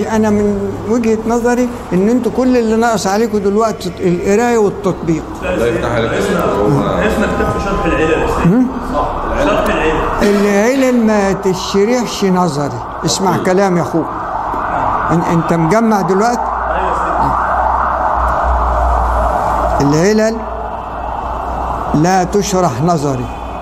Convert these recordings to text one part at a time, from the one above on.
يعني انا من وجهه نظري ان انتوا كل اللي ناقص عليكم دلوقتي القرايه والتطبيق الله يفتح عليك اسمك كتاب في شرح العلل صح شرح العلل العلل ما تشرحش نظري اسمع كلام يا اخوك إن- انت مجمع دلوقتي العلل لا تشرح نظري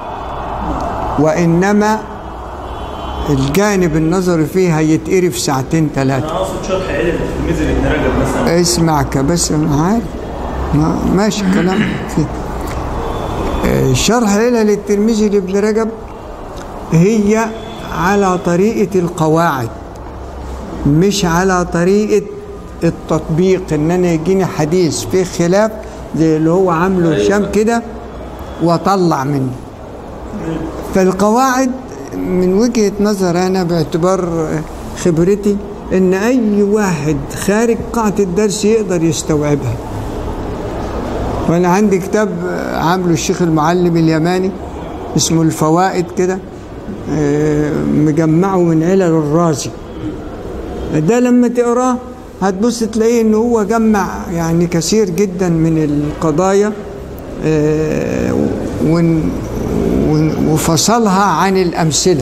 وانما الجانب النظري فيها يتقري في ساعتين ثلاثه انا اقصد شرح علل الترمذي لابن رجب مثلا اسمعك بس انا عارف ما ماشي كلام فيه آه، شرح علل الترمذي لابن رجب هي على طريقة القواعد مش على طريقة التطبيق ان انا يجيني حديث فيه خلاف زي اللي هو عامله هشام كده واطلع منه فالقواعد من وجهة نظر أنا باعتبار خبرتي إن أي واحد خارج قاعة الدرس يقدر يستوعبها وأنا عندي كتاب عامله الشيخ المعلم اليماني اسمه الفوائد كده آه، مجمعه من علل الرازي ده لما تقراه هتبص تلاقيه ان هو جمع يعني كثير جدا من القضايا آه، ون- ون- وفصلها عن الامثله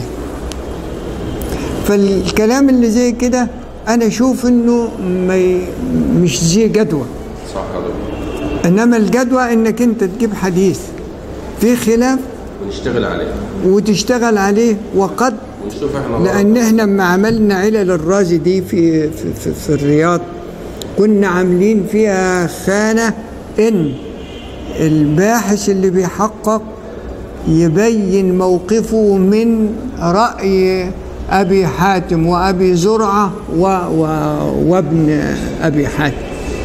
فالكلام اللي زي كده انا اشوف انه ما ي- مش زي جدوى صح حضرتك انما الجدوى انك انت تجيب حديث في خلاف ونشتغل عليه وتشتغل عليه وقد ونشوف احنا لان احنا لما عملنا علل الرازي دي في في, في, في الرياض كنا عاملين فيها خانه ان الباحث اللي بيحقق يبين موقفه من راي ابي حاتم وابي زرعه و و وابن ابي حاتم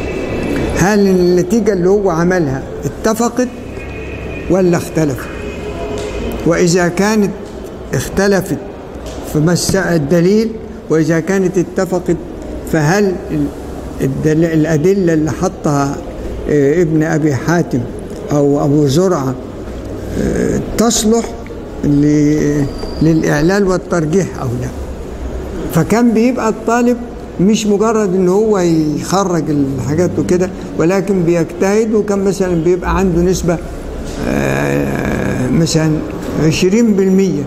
هل النتيجه اللي هو عملها اتفقت ولا اختلفت وإذا كانت اختلفت فمساء الدليل وإذا كانت اتفقت فهل ال- الدل- الأدلة اللي حطها آه، ابن أبي حاتم أو أبو زرعة آه، تصلح ل- للإعلال والترجيح أو لا فكان بيبقى الطالب مش مجرد ان هو يخرج الحاجات وكده ولكن بيجتهد وكان مثلا بيبقى عنده نسبة آه، مثلا 20%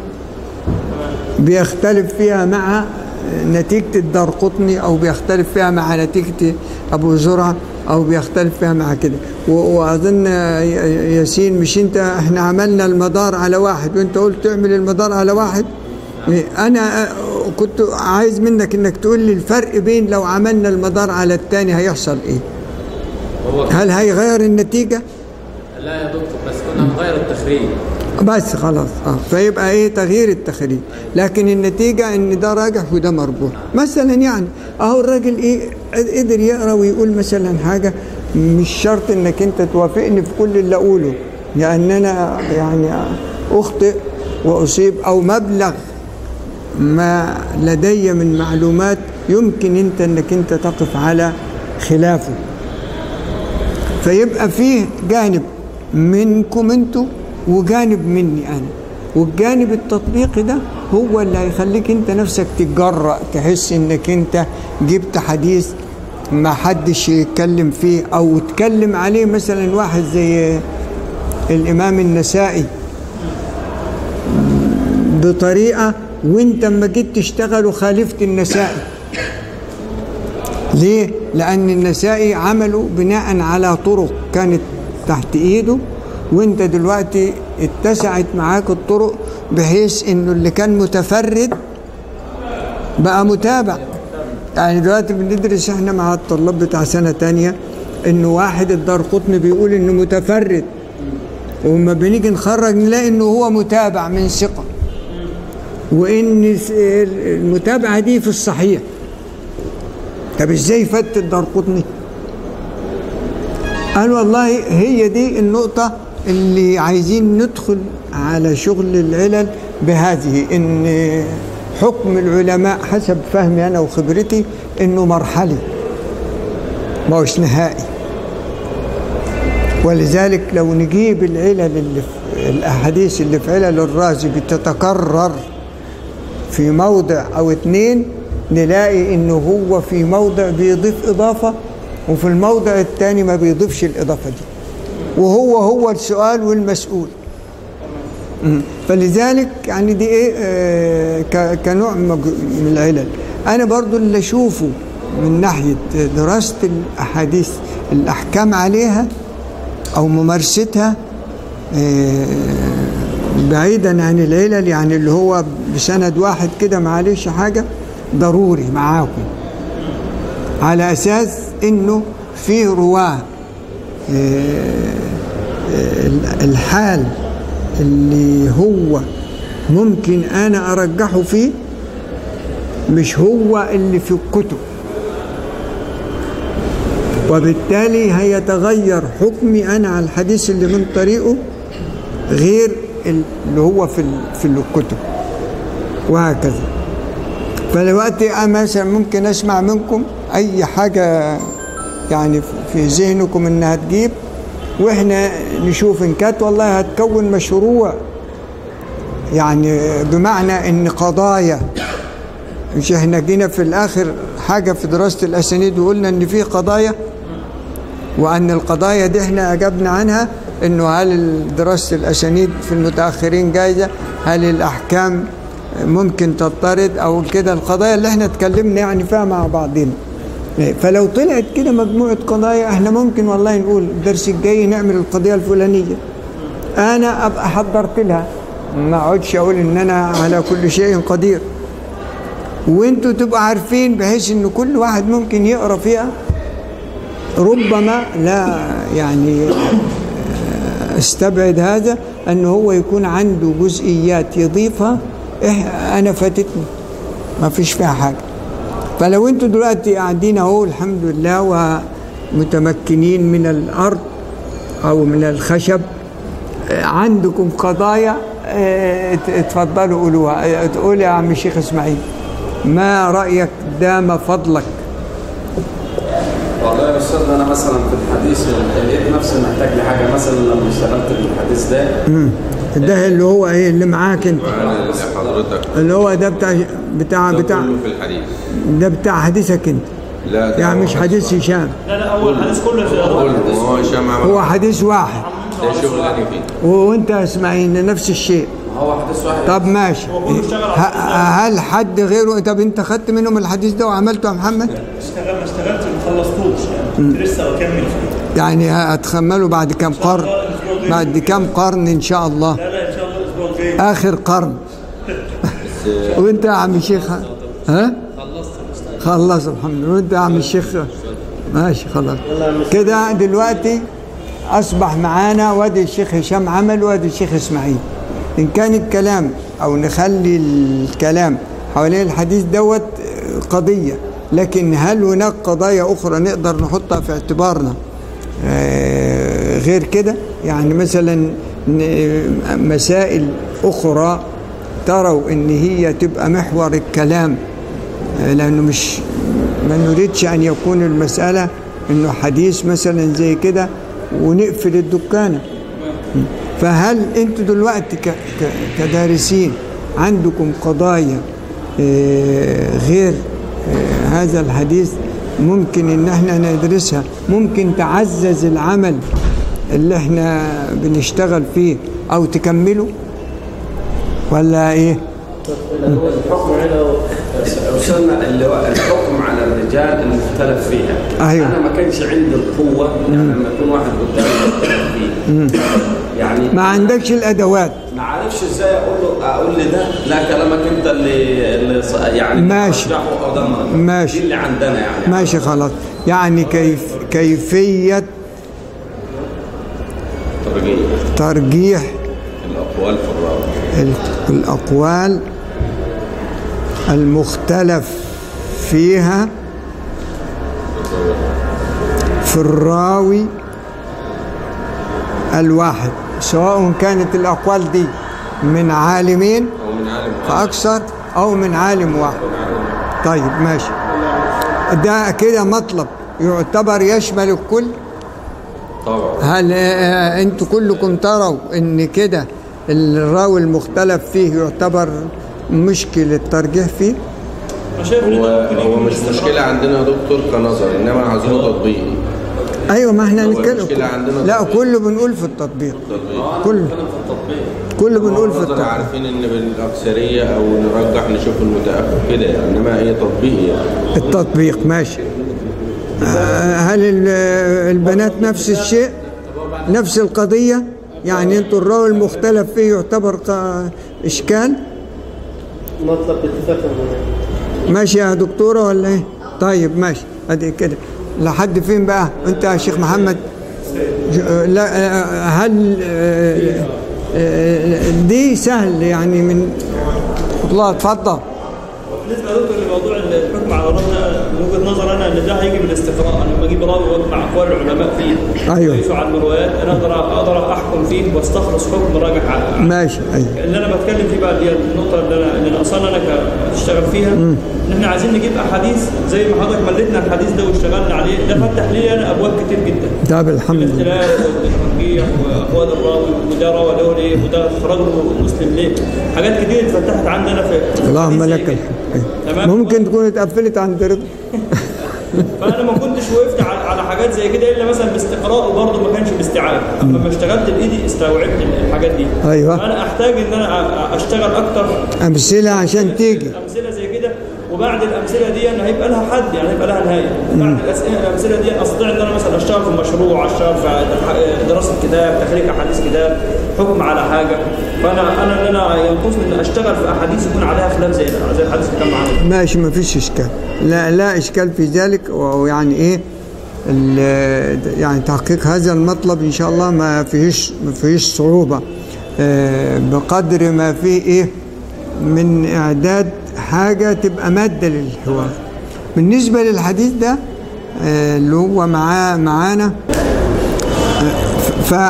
بيختلف فيها مع نتيجة الدرقطني أو بيختلف فيها مع نتيجة أبو زرعة أو بيختلف فيها مع كده و- وأظن ي- ياسين مش أنت إحنا عملنا المدار على واحد وأنت قلت تعمل المدار على واحد أنا كنت عايز منك إنك تقول لي الفرق بين لو عملنا المدار على التاني هيحصل إيه هو هل هيغير النتيجة لا يا دكتور بس كنا هنغير التخريج بس خلاص اه فيبقى ايه تغيير التخريج لكن النتيجه ان ده راجح وده مربوح مثلا يعني اهو الراجل ايه قدر يقرا ويقول مثلا حاجه مش شرط انك انت توافقني في كل اللي اقوله لان انا يعني اخطئ واصيب او مبلغ ما لدي من معلومات يمكن انت انك انت تقف على خلافه فيبقى فيه جانب منكم انتوا وجانب مني انا والجانب التطبيقي ده هو اللي هيخليك انت نفسك تتجرأ تحس انك انت جبت حديث ما حدش يتكلم فيه او اتكلم عليه مثلا واحد زي الامام النسائي بطريقه وانت اما جيت تشتغل وخالفت النسائي ليه؟ لأن النسائي عمله بناء على طرق كانت تحت إيده وأنت دلوقتي اتسعت معاك الطرق بحيث إنه اللي كان متفرد بقى متابع يعني دلوقتي بندرس احنا مع الطلاب بتاع سنة تانية إنه واحد الدار قطن بيقول إنه متفرد وما بنيجي نخرج نلاقي إنه هو متابع من ثقة وإن المتابعة دي في الصحيح طب ازاي فت الدار قطني قال والله هي دي النقطة اللي عايزين ندخل على شغل العلل بهذه ان حكم العلماء حسب فهمي انا وخبرتي انه مرحلي ما هوش نهائي ولذلك لو نجيب العلل اللي في الاحاديث اللي في علل الرازي بتتكرر في موضع او اتنين نلاقي انه هو في موضع بيضيف اضافه وفي الموضع الثاني ما بيضيفش الاضافه دي وهو هو السؤال والمسؤول مم. فلذلك يعني دي ايه آه، ك- كنوع مج- من العلل انا برضو اللي اشوفه من ناحيه دراسه الاحاديث الاحكام عليها او ممارستها آه، بعيدا عن العلل يعني اللي هو بسند واحد كده معلش حاجه ضروري معاكم على اساس انه في رواه آه، آه، الحال اللي هو ممكن انا ارجحه فيه مش هو اللي في الكتب وبالتالي هيتغير حكمي انا على الحديث اللي من طريقه غير اللي هو في ال- في الكتب وهكذا فدلوقتي أنا مثلا ممكن اسمع منكم اي حاجه يعني في ذهنكم انها تجيب واحنا نشوف ان كانت والله هتكون مشروع يعني بمعنى ان قضايا مش احنا جينا في الاخر حاجه في دراسه الاسانيد وقلنا ان في قضايا وان القضايا دي احنا اجبنا عنها انه هل دراسه الاسانيد في المتاخرين جايزه هل الاحكام ممكن تضطرد او كده القضايا اللي احنا اتكلمنا يعني فيها مع بعضنا فلو طلعت كده مجموعه قضايا احنا ممكن والله نقول الدرس الجاي نعمل القضيه الفلانيه انا ابقى حضرت لها ما اقعدش اقول ان انا على كل شيء قدير وانتوا تبقوا عارفين بحيث ان كل واحد ممكن يقرا فيها ربما لا يعني استبعد هذا ان هو يكون عنده جزئيات يضيفها إح- انا فاتتني ما فيش فيها حاجه فلو انتوا دلوقتي قاعدين اهو الحمد لله ومتمكنين من الارض او من الخشب آه، عندكم قضايا آه، ات- اتفضلوا قولوها آه، تقول يا عم الشيخ اسماعيل ما رايك دام فضلك والله يا استاذ انا مثلا في الحديث لقيت نفسي محتاج لحاجه مثلا لما اشتغلت في الحديث ده ده اللي هو ايه اللي معاك انت وأنا اللي حضرتك اللي هو ده بتاع بتاع ده بتاع كله في الحديث ده بتاع حديثك انت لا ده يعني هو مش حديث هشام لا لا اول حديث كله في كله هو هشام عمل هو حديث واحد ده شغلاني فيه وانت اسماعيل نفس الشيء هو حديث واحد طب ماشي هو كله اشتغل على ه- هل حد غيره طب انت خدت منهم الحديث ده وعملته يا محمد اشتغل ما اشتغلتش ما خلصتوش يعني كنت لسه بكمل فيه يعني هتخمله بعد كم قرن بعد كم قرن ان شاء الله لا لا ان شاء الله الاسبوع الجاي اخر قرن وانت يا عم الشيخ ها خلص الحمد لله وانت يا عم الشيخ ماشي خلاص كده دلوقتي اصبح معانا وادي الشيخ هشام عمل وادي الشيخ اسماعيل ان كان الكلام او نخلي الكلام حوالين الحديث دوت قضيه لكن هل هناك قضايا اخرى نقدر نحطها في اعتبارنا آه، غير كده يعني مثلا ن- مسائل اخرى تروا ان هي تبقى محور الكلام آه، لانه مش ما نريدش ان يكون المساله انه حديث مثلا زي كده ونقفل الدكانه فهل انتوا دلوقتي ك- ك- كدارسين عندكم قضايا آه، غير آه، هذا الحديث ممكن ان احنا ندرسها ممكن تعزز العمل اللي احنا بنشتغل فيه او تكمله ولا ايه الحكم على وصلنا اللي هو الحكم على الرجال المختلف فيها أيوة. انا ما كانش عندي القوه يعني لما يكون واحد قدامي مختلف فيه يعني ما عندكش الادوات ما عارفش ازاي اقول له اقول لي ده لا كلامك انت اللي, اللي ص- يعني ماشي. ترجحه او ده مرة. ماشي. دي اللي عندنا يعني ماشي خلاص يعني كيف كيفيه ترجيح ترجيح الأقوال في الراوي ال- الأقوال المختلف فيها في الراوي الواحد سواء كانت الأقوال دي من عالمين أو من عالم واحد. فأكثر أو من عالم واحد طيب ماشي ده كده مطلب يعتبر يشمل الكل طبعا هل آه، انتوا كلكم تروا ان كده الراوي المختلف فيه يعتبر مشكل الترجيح فيه انا شايف ان هو ده ممكن هو يكون مش استقرار. مشكلة عندنا يا دكتور كنظر إنما عايزينه تطبيقي ايوه ما احنا هو نتكلم المشكلة عندنا لا التطبيق. كله بنقول في التطبيق تطبيقي كله في التطبيق كله بنقول في النظر التطبيق عارفين إن بالأكثرية أو نرجح نشوف المتأخر كده يعني إنما هي تطبيقي يعني التطبيق ماشي آه، هل ال- البنات نفس الشيء نفس القضية يعني انتوا الراوي المختلف فيه يعتبر ق- اشكال مطلب باتفاق المناهج ماشي يا دكتورة ولا ايه طيب ماشي ادي كده لحد فين بقى انت يا شيخ محمد ج- لا آه، هل آه، آه، دي سهل يعني من الله اتفضل بالنسبه يا دكتور لموضوع الحكم على الراوي ده من وجهه نظر انا ان ده هيجي بالاستقراء انا لما اجيب راوي واجمع اقوال العلماء فيه أيوه. ويقيسوا على المرويات انا اقدر اقدر احكم فيه واستخلص حكم راجح على ماشي ايوه اللي انا بتكلم فيه بقى دي النقطه اللي انا اللي اصلا انا بشتغل فيها ان احنا عايزين نجيب احاديث زي ما حضرتك مليتنا الحديث ده واشتغلنا عليه ده فتح لي انا ابواب كتير جدا طب الحمد لله الاختلاف والترجيح واقوال الراوي وده روى له ليه وده خرجه مسلم ليه حاجات كتير اتفتحت عندنا في في اللهم الحديث لك زي كده. الحمد تمام ممكن تكون اتقفلت عند رضا فانا ما كنتش وقفت على على حاجات زي كده الا مثلا باستقراء وبرضه ما كانش باستيعاب اما لما اشتغلت بايدي استوعبت الحاجات دي أيوة. فانا احتاج ان انا أ- اشتغل اكتر امثله عشان تيجي امثله زي كده وبعد الامثله دي أنا هيبقى لها حد يعني هيبقى لها نهايه بعد الاسئله الامثله دي استطيع ان انا مثلا اشتغل في مشروع اشتغل في دراسه كتاب تخريج احاديث كتاب حكم على حاجه فانا انا اللي انا ينقصني ان اشتغل في احاديث يكون عليها خلاف زي زي الحديث اللي كان معانا ماشي ما فيش اشكال لا لا اشكال في ذلك ويعني ايه ال- يعني تحقيق هذا المطلب ان شاء الله ما فيش ما فيش صعوبه آه، بقدر ما فيه ايه من اعداد حاجه تبقى ماده للحوار بالنسبه للحديث ده آه، اللي هو معاه معانا ف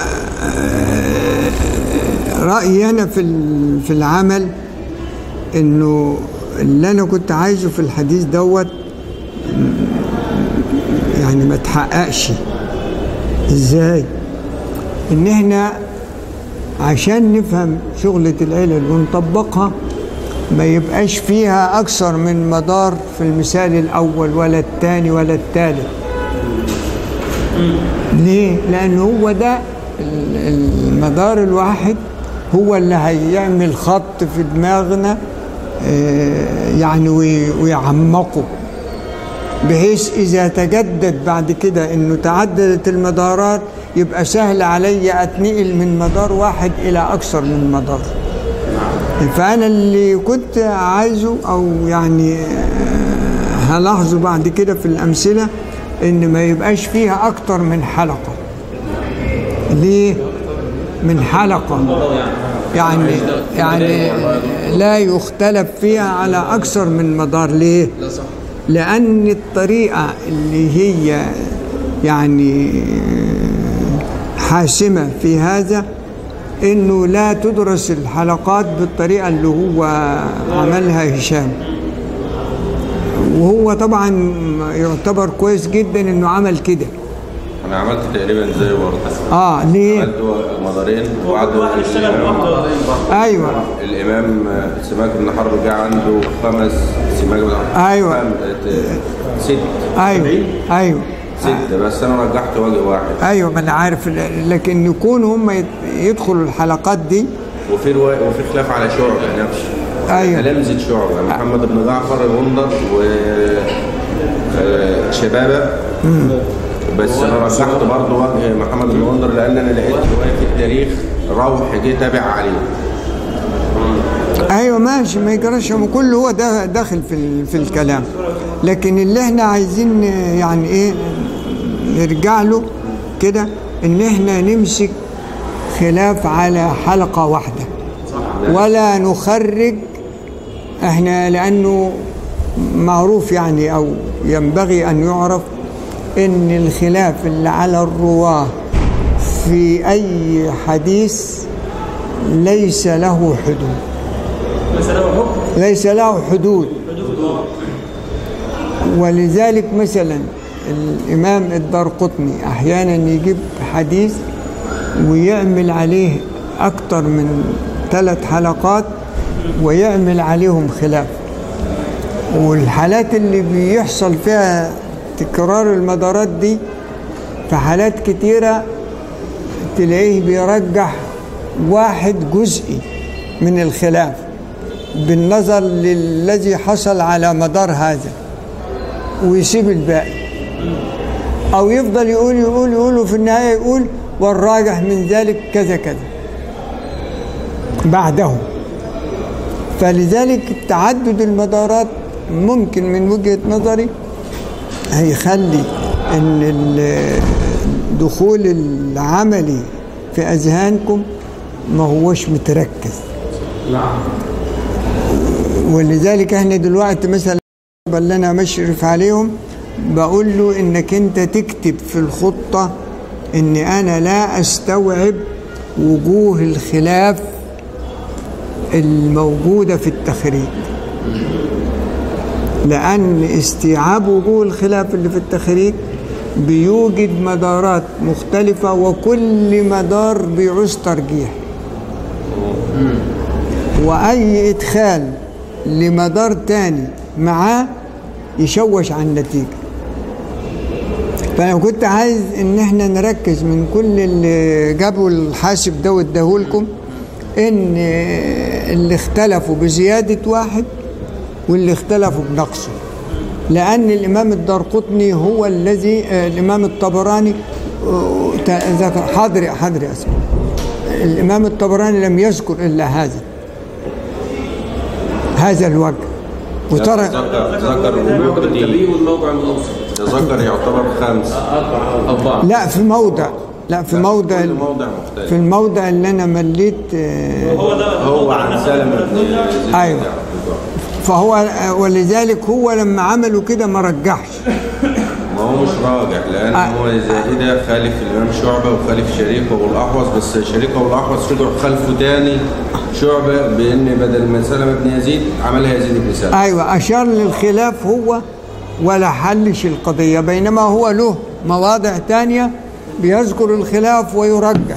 رأيي أنا في ال- في العمل إنه اللي أنا كنت عايزه في الحديث دوت م- يعني ما تحققش إزاي؟ إن إحنا عشان نفهم شغلة العلل ونطبقها ما يبقاش فيها أكثر من مدار في المثال الأول ولا الثاني ولا الثالث ليه؟ لأن هو ده ال- المدار الواحد هو اللي هيعمل خط في دماغنا آه، يعني وي- ويعمقه بحيث إذا تجدد بعد كده إنه تعددت المدارات يبقى سهل علي أتنقل من مدار واحد إلى أكثر من مدار فأنا اللي كنت عايزه أو يعني آه، هلاحظه بعد كده في الأمثلة إن ما يبقاش فيها أكتر من حلقة ليه؟ من حلقة يعني يعني لا يختلف فيها على أكثر من مدار ليه؟ لأن الطريقة اللي هي يعني حاسمة في هذا إنه لا تدرس الحلقات بالطريقة اللي هو عملها هشام وهو طبعا يعتبر كويس جدا إنه عمل كده أنا عملت تقريبا زي برضه آه ليه؟ عملت مدارين وبعد واحد اشتغل لوحده أيوه الإمام سماك بن حرب جاء عنده خمس سماك بن حرب أيوة. خم- ست أيوه أيوه ست بس أنا رجحت وجه واحد ايوه ما انا عارف لكن يكون هم يت- يدخلوا الحلقات دي وفي رواية وفي خلاف على شعبة نفسه أيوة. تلامذة شعبة محمد بن جعفر الغندر و آه، شبابة بس انا رجحت برضه وجه محمد بن غندر لان انا لقيت روايه في التاريخ روح جه تابع عليه ايوه ماشي ما يجراش هم كله هو ده داخل في ال- في الكلام لكن اللي احنا عايزين يعني ايه نرجع له كده ان احنا نمسك خلاف على حلقه واحده ولا نخرج احنا لانه معروف يعني او ينبغي ان يعرف ان الخلاف اللي على الرواه في اي حديث ليس له حدود مثلا هو حكم ليس له حدود ولذلك مثلا الإمام الدارقطني أحيانا يجيب حديث ويعمل عليه أكثر من ثلاث حلقات ويعمل عليهم خلاف والحالات اللي بيحصل فيها تكرار المدارات دي في حالات كتيرة تلاقيه بيرجح واحد جزئي من الخلاف بالنظر للذي حصل على مدار هذا ويسيب الباقي أو يفضل يقول يقول يقول وفي النهاية يقول والراجح من ذلك كذا كذا بعده فلذلك تعدد المدارات ممكن من وجهة نظري هيخلي ان ال- الدخول العملي في اذهانكم ما هوش متركز ولذلك احنا دلوقتي مثلا اللي انا مشرف عليهم بقول له انك انت تكتب في الخطه ان انا لا استوعب وجوه الخلاف الموجوده في التخريج لأن استيعاب وجوه الخلاف اللي في التخريج بيوجد مدارات مختلفة وكل مدار بيعوز ترجيح وأي إدخال لمدار تاني معاه يشوش عن النتيجة فأنا كنت عايز إن إحنا نركز من كل اللي جابوا الحاسب ده واداهولكم إن اللي اختلفوا بزيادة واحد واللي اختلفوا بنقصه لأن الإمام الدرقطني هو الذي آه، الإمام الطبراني آه، تا- ذكر حاضر حاضر يا أسماء الإمام الطبراني لم يذكر إلا هذا هذا الوجه وترى ذكر ذكر الموضع وجوه الكبير كتير والموضع المتوسط ذكر يعتبر خمس أربعة لا في موضع لا في موضع كل موضع في مختلف الموضع اللي أنا مليت آه، هو ده هو الموضع عن اللي سلمة احنا بن بنقول يزيد أيوة. بتاعه. فهو ولذلك هو لما عملوا كده ما رجحش ما هو مش راجع لان آه. هو زائده خالف الامام شعبه وخالف شريكه والاحوص بس شريكه والاحوص رجعوا خلفه تاني شعبه بان بدل ما سلمه بن يزيد عملها يزيد بن سلمه ايوه اشار للخلاف هو ولا حلش القضيه بينما هو له مواضع تانية بيذكر الخلاف ويرجح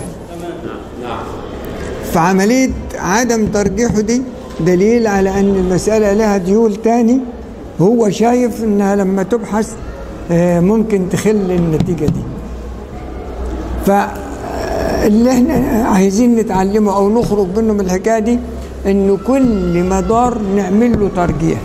فعمليه عدم ترجيحه دي دليل على ان المساله لها ديول تاني هو شايف انها لما تبحث آه، ممكن تخل النتيجه دي فاللي احنا عايزين نتعلمه او نخرج منه من الحكايه دي انه كل مدار نعمل له ترجيح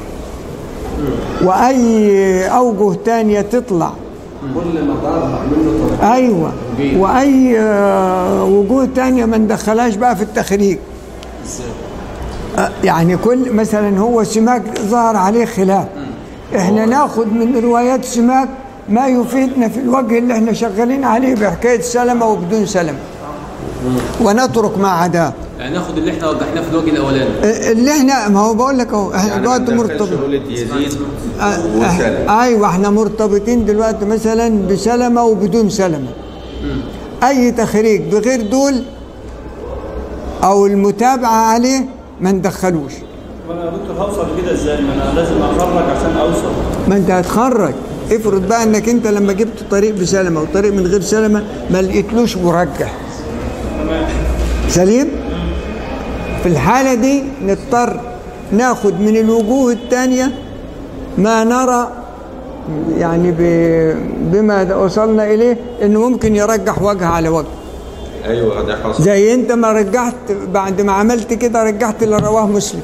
واي اوجه تانية تطلع كل مدار بعمل له طريقة ايوه واي آه، وجوه تانية ما ندخلهاش بقى في التخريج آه، يعني كل مثلا هو سماك ظهر عليه خلاف احنا ناخد من روايات سماك ما يفيدنا في الوجه اللي احنا شغالين عليه بحكايه سلمه وبدون سلمه ونترك ما عداه يعني ناخد اللي احنا وضحناه في الوجه الاولاني آه، اللي احنا ما هو بقول لك اهو احنا يعني ما دلوقتي ندخلش مرتبط قولة يزيد آه، وسلمه آه، ايوه احنا مرتبطين دلوقتي مثلا بسلمه وبدون سلمه اي تخريج بغير دول او المتابعه عليه ما ندخلوش وانا يا دكتور هوصل كده ازاي؟ ما انا لازم اخرج عشان اوصل ما انت هتخرج افرض بقى انك انت لما جبت طريق بسلمه وطريق من غير سلمه ما لقيتلوش مرجح سليم في الحاله دي نضطر ناخد من الوجوه الثانيه ما نرى يعني ب- بما وصلنا اليه انه ممكن يرجح وجه على وجه ايوه ده حصل زي انت ما رجحت بعد ما عملت كده رجحت اللي رواه مسلم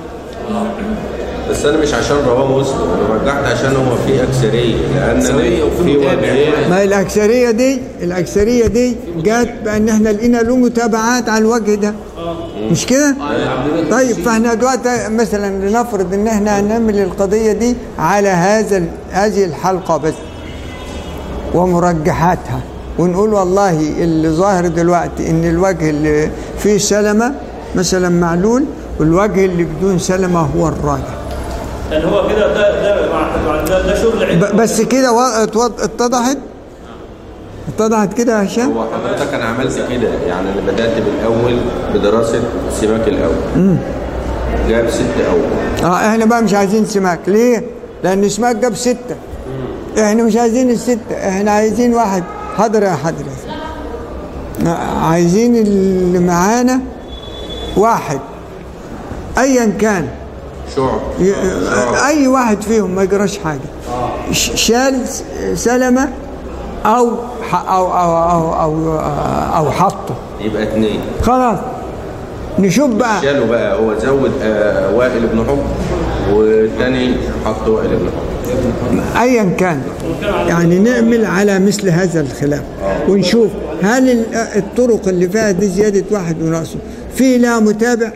بس انا مش عشان رواه مسلم انا رجعت عشان هو في اكثريه لان أكثرية وفي في متابع وجهين كمان. ما الأكثرية دي الأكثرية دي جت بأن احنا لقينا له متابعات على الوجه ده مش كده؟ طيب فاحنا دلوقتي مثلا لنفرض ان احنا هنعمل القضية دي على هذا ال- هذه الحلقة بس ومرجحاتها ونقول والله اللي ظاهر دلوقتي ان الوجه اللي فيه سلمة مثلا معلول والوجه اللي بدون سلمة هو الراجح يعني هو كده ده ده مع- مع- ده, ده شغل علم ب- بس كده وا- اتوض- اتضحت اتضحت كده يا هشام هو حضرتك انا عملت كده يعني انا بدات بالاول بدراسه سماك الاول جاب ست اول اه احنا بقى مش عايزين سماك ليه؟ لأن سماك جاب ستة احنا مش عايزين الستة احنا عايزين واحد حاضر يا حاضر يا سيدي. عايزين اللي معانا واحد ايا كان شعب ي- شعب. اي واحد فيهم ما يجراش حاجه ش- شال س- سلمه او ح- او او او او, أو حطه يبقى اتنين خلاص نشوف بقى شالوا بقى هو زود آه وائل بن حب والتاني حط وائل بن حب ايا كان يعني نعمل على مثل هذا الخلاف ونشوف هل ال- الطرق اللي فيها دي زياده واحد وناقصه في لا متابع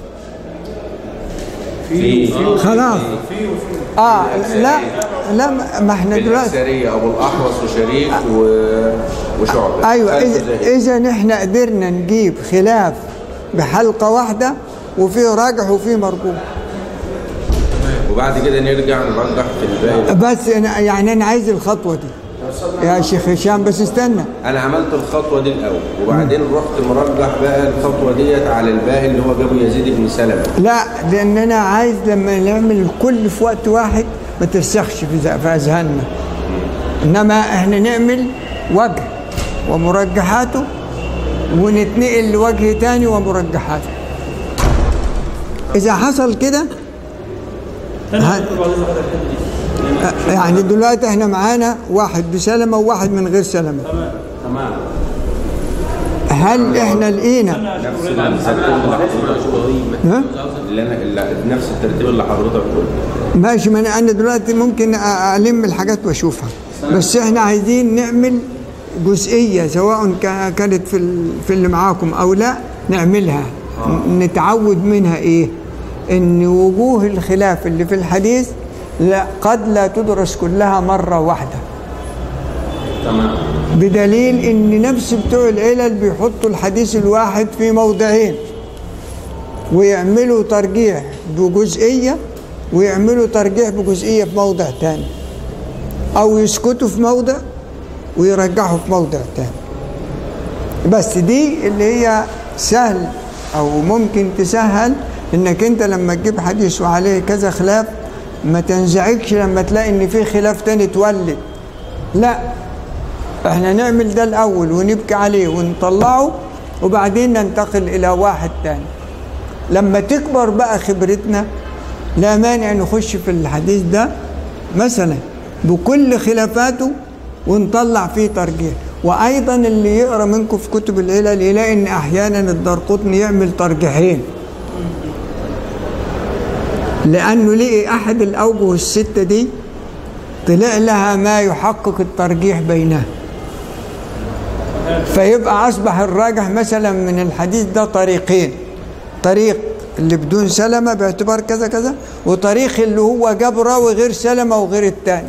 في خلاص اه لا لا ما- ما احنا دلوقتي بالأكثرية أبو الأحوص وشريك و... وشعبة ايوه خلفه اذا زي. اذا احنا قدرنا نجيب خلاف بحلقه واحده وفي راجح وفي مرجوح وبعد كده نرجع نرجح في الباقي بس أنا يعني انا عايز الخطوه دي يا شيخ هشام بس استنى أنا عملت الخطوة دي الأول وبعدين رحت مرجح بقى الخطوة ديت على الباقي اللي هو جابه يزيد بن سلمة لا لان انا عايز لما نعمل الكل في وقت واحد ما ترسخش في ذ- في اذهاننا انما احنا نعمل وجه ومرجحاته ونتنقل لوجه تاني ومرجحاته اذا حصل كده ثاني ها- دكتور بعد اذن حضرتك الحتة دي. أ- يعني دلوقتي احنا معانا واحد بسلمه وواحد من غير سلمه تمام هل احنا لقينا نفس الترتيب اللي حضرتك ها؟ اللي أنا اللي نفس الترتيب اللي حضرتك قلته ماشي ما انا أنا دلوقتي ممكن أ- الم الحاجات واشوفها بس احنا عايزين نعمل جزئيه سواء كا- كانت في ال- في اللي معاكم او لا نعملها ن- نتعود منها ايه ان وجوه الخلاف اللي في الحديث لا قد لا تدرس كلها مره واحده تمام بدليل ان نفس بتوع العلل بيحطوا الحديث الواحد في موضعين ويعملوا ترجيح بجزئية ويعملوا ترجيح بجزئية في موضع تاني او يسكتوا في موضع ويرجحوا في موضع تاني بس دي اللي هي سهل او ممكن تسهل انك انت لما تجيب حديث وعليه كذا خلاف ما تنزعجش لما تلاقي ان في خلاف تاني اتولد لا احنا نعمل ده الاول ونبكي عليه ونطلعه وبعدين ننتقل الى واحد تاني لما تكبر بقى خبرتنا لا مانع نخش في الحديث ده مثلا بكل خلافاته ونطلع فيه ترجيح وايضا اللي يقرا منكم في كتب العلل يلاقي ان احيانا الدرقطني يعمل ترجيحين لانه لقي احد الاوجه السته دي طلع لها ما يحقق الترجيح بينها فيبقى اصبح الراجح مثلا من الحديث ده طريقين طريق اللي بدون سلمه باعتبار كذا كذا وطريق اللي هو جبره وغير سلمه وغير التاني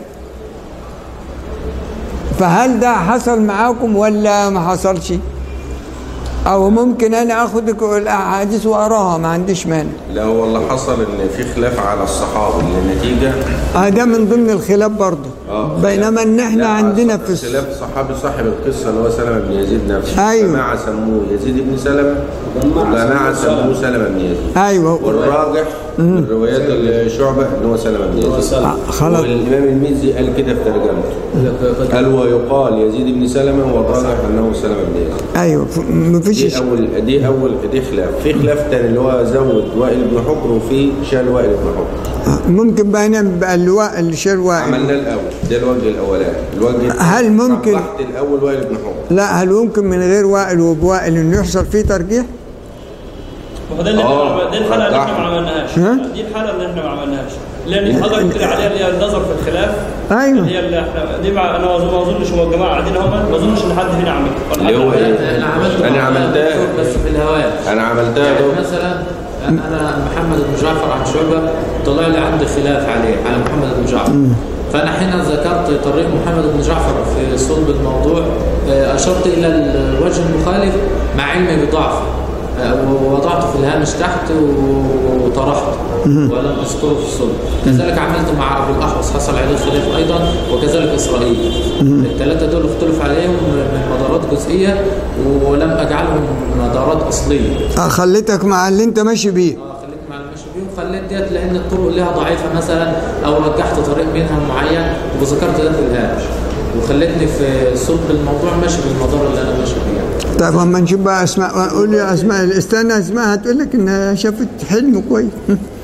فهل ده حصل معاكم ولا ما حصلش او ممكن انا اخد الاحاديث واقراها ما عنديش مانع لا هو اللي حصل ان في خلاف على الصحابه النتيجه آه ده من ضمن الخلاف برضه آه، بينما ان احنا لا، عندنا في الس- خلاف صحابي صاحب القصه اللي هو سلمه بن يزيد نفسه أيوه. جماعه سموه يزيد بن سلمه وجماعه سموه سلمه بن يزيد ايوه والراجح من روايات الشعبة ان هو سلمة بن يزيد آه، خلاص والامام الميزي قال كده في ترجمته قال ويقال يزيد بن سلمة والراجح انه سلمة بن يزيد ايوه ف- مفيش دي اول دي اول دي خلاف في خلاف تاني اللي هو زود وائل بن حجر وفي شال وائل بن حجر آه، ممكن بقى نعمل بقى اللواء اللي شال وائل عملنا الاول ده الوجه الاولاني الوجه الثاني هل ممكن- ربحت الاول وائل بن حجر لا هل ممكن من غير وائل وبوائل انه يحصل فيه ترجيح؟ ما هو ده اللي احنا آه، عمل- دي الحلقه اللي احنا ما رجعها. عملناش ها؟ دي الحلقه اللي احنا ما عملناش لان حضرتك كده عليها اللي هي النظر في الخلاف أيوه. اللي هي اللي احنا دي مع انا ما اظنش هو الجماعه قاعدين هم ما اظنش ان حد فينا عملها اللي هو ايه انا عملت انا عملتها بس في الهواء انا عملتها يعني دول. مثلا انا محمد بن جعفر عن شعبه طلع لي عندي خلاف عليه على محمد بن جعفر فانا حين ذكرت طريق محمد بن جعفر في صلب الموضوع آه، اشرت الى الوجه المخالف مع علمي بضعفه آه، ووضعته في الهامش تحت و- وطرحته ولم اذكره في الصلب كذلك عملت مع ابو الاحوص حصل عليه خلاف ايضا وكذلك اسرائيل الثلاثه دول اختلف عليهم من مدارات جزئيه ولم اجعلهم مدارات اصليه آه، خليتك مع اللي انت ماشي بيه اه خليت مع المشي بيهم خليت ديت لان الطرق لها ضعيفه مثلا او رجحت طريق منها معين وذكرت ده في الهامش وخلتني في صلب الموضوع ماشي بالمدار اللي انا ماشي بيها طيب اما نشوف بقى اسماء قول لي اسماء استنى اسماء هتقول لك انها شافت حلم كويس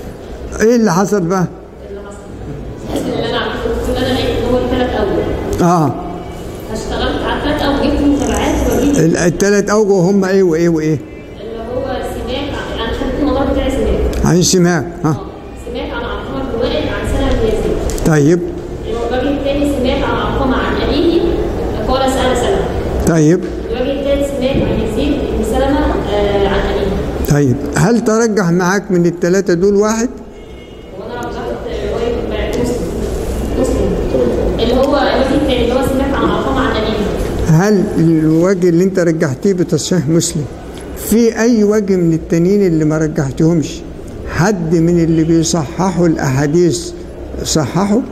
ايه اللي حصل بقى اللي حصل اللي انا عملته اللي انا لقيت ان هو الثلاث اوجه اه فاشتغلت على الثلاث اوجه جبت متابعات وبجيب ال- التلات اوجه هم ايه وايه وايه اللي هو سماك انا خدت الموضوع بتاعي سماك عن سماك ها سماك عن عقامة الوائل عن سنة بن يزيد طيب الوجه الثاني سماك عن عقامة عن أبيه قال سأل سلمة طيب الوجه الثالث سماك عن يزيد بن سلمة آه، عن أبيه طيب هل ترجح معاك من التلاتة دول واحد وانا رجحت رواية مسلم مسلم اللي هو الوجه الثاني اللي هو سماك عن عقامة عن أبيه هل الوجه اللي انت رجحتيه بتصحيح مسلم في اي وجه من التانيين اللي ما رجحتهمش حد من اللي بيصححوا الاحاديث صححوا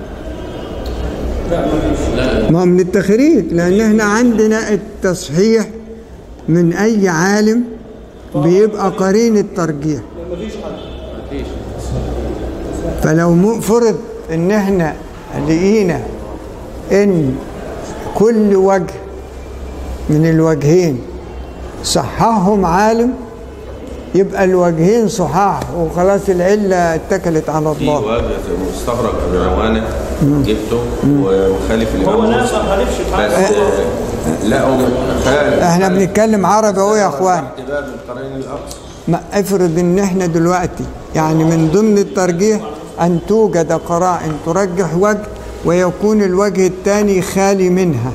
ما هو من التخريج لان احنا عندنا التصحيح من اي عالم بيبقى قرين الترجيح فلو م- فرض ان احنا لقينا ان كل وجه من الوجهين صححهم عالم يبقى الوجهين صحاح وخلاص العلة اتكلت على في الله وجه مستغرق ابن عوانه جبته ومخالف الامام هو لا مسلم. ما خالفش في بس حاجه آه، لا هو خالف احنا بنتكلم عربي اهو يا اخوان تحت باب القرين الاقصى ما افرض ان احنا دلوقتي يعني من ضمن الترجيح ان توجد قرائن ترجح وجه ويكون الوجه الثاني خالي منها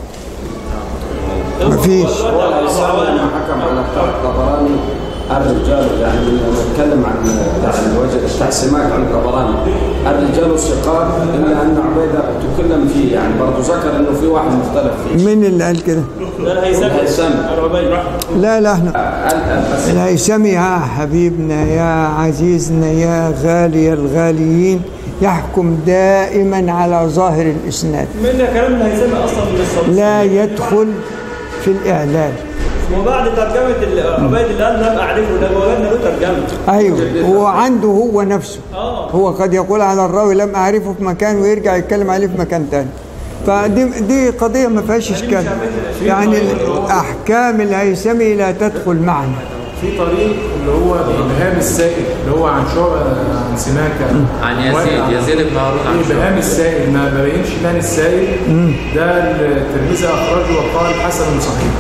مفيش لما حكم على بتاع الطبراني الرجال يعني لما نتكلم عن بتاع الوجه بتاع سماك عن الطبراني الرجال ثقات الا ان عبيده تكلم فيه يعني برضه ذكر انه في واحد مختلف فيه مين اللي قال كده ده الهيثمي الهيثمي. العبيد لا لا احنا قال- بس الهيثمي يا حبيبنا يا عزيزنا يا غالي الغاليين يحكم دائما على ظاهر الاسناد من كلام الهيثمي اصلا من الصديق لا يدخل في الاعلان وبعد ترجمه العبيد اللي قال لم اعرفه ده وجدنا له ترجمه ايوه هو عنده هو نفسه اه هو قد يقول على الراوي لم اعرفه في مكان ويرجع يتكلم عليه في مكان تاني فدي دي قضيه ما فيهاش اشكال يعني احكام الهيثمي لا تدخل معنا في طريق اللي هو بإبهام السائل اللي هو عن شعبة عن سماكة عن يزيد يزيد بن هارون عن إبهام شعبة السائل ما ما بينش من السائل ده الترمذي أخرجه وقال حسن صحيح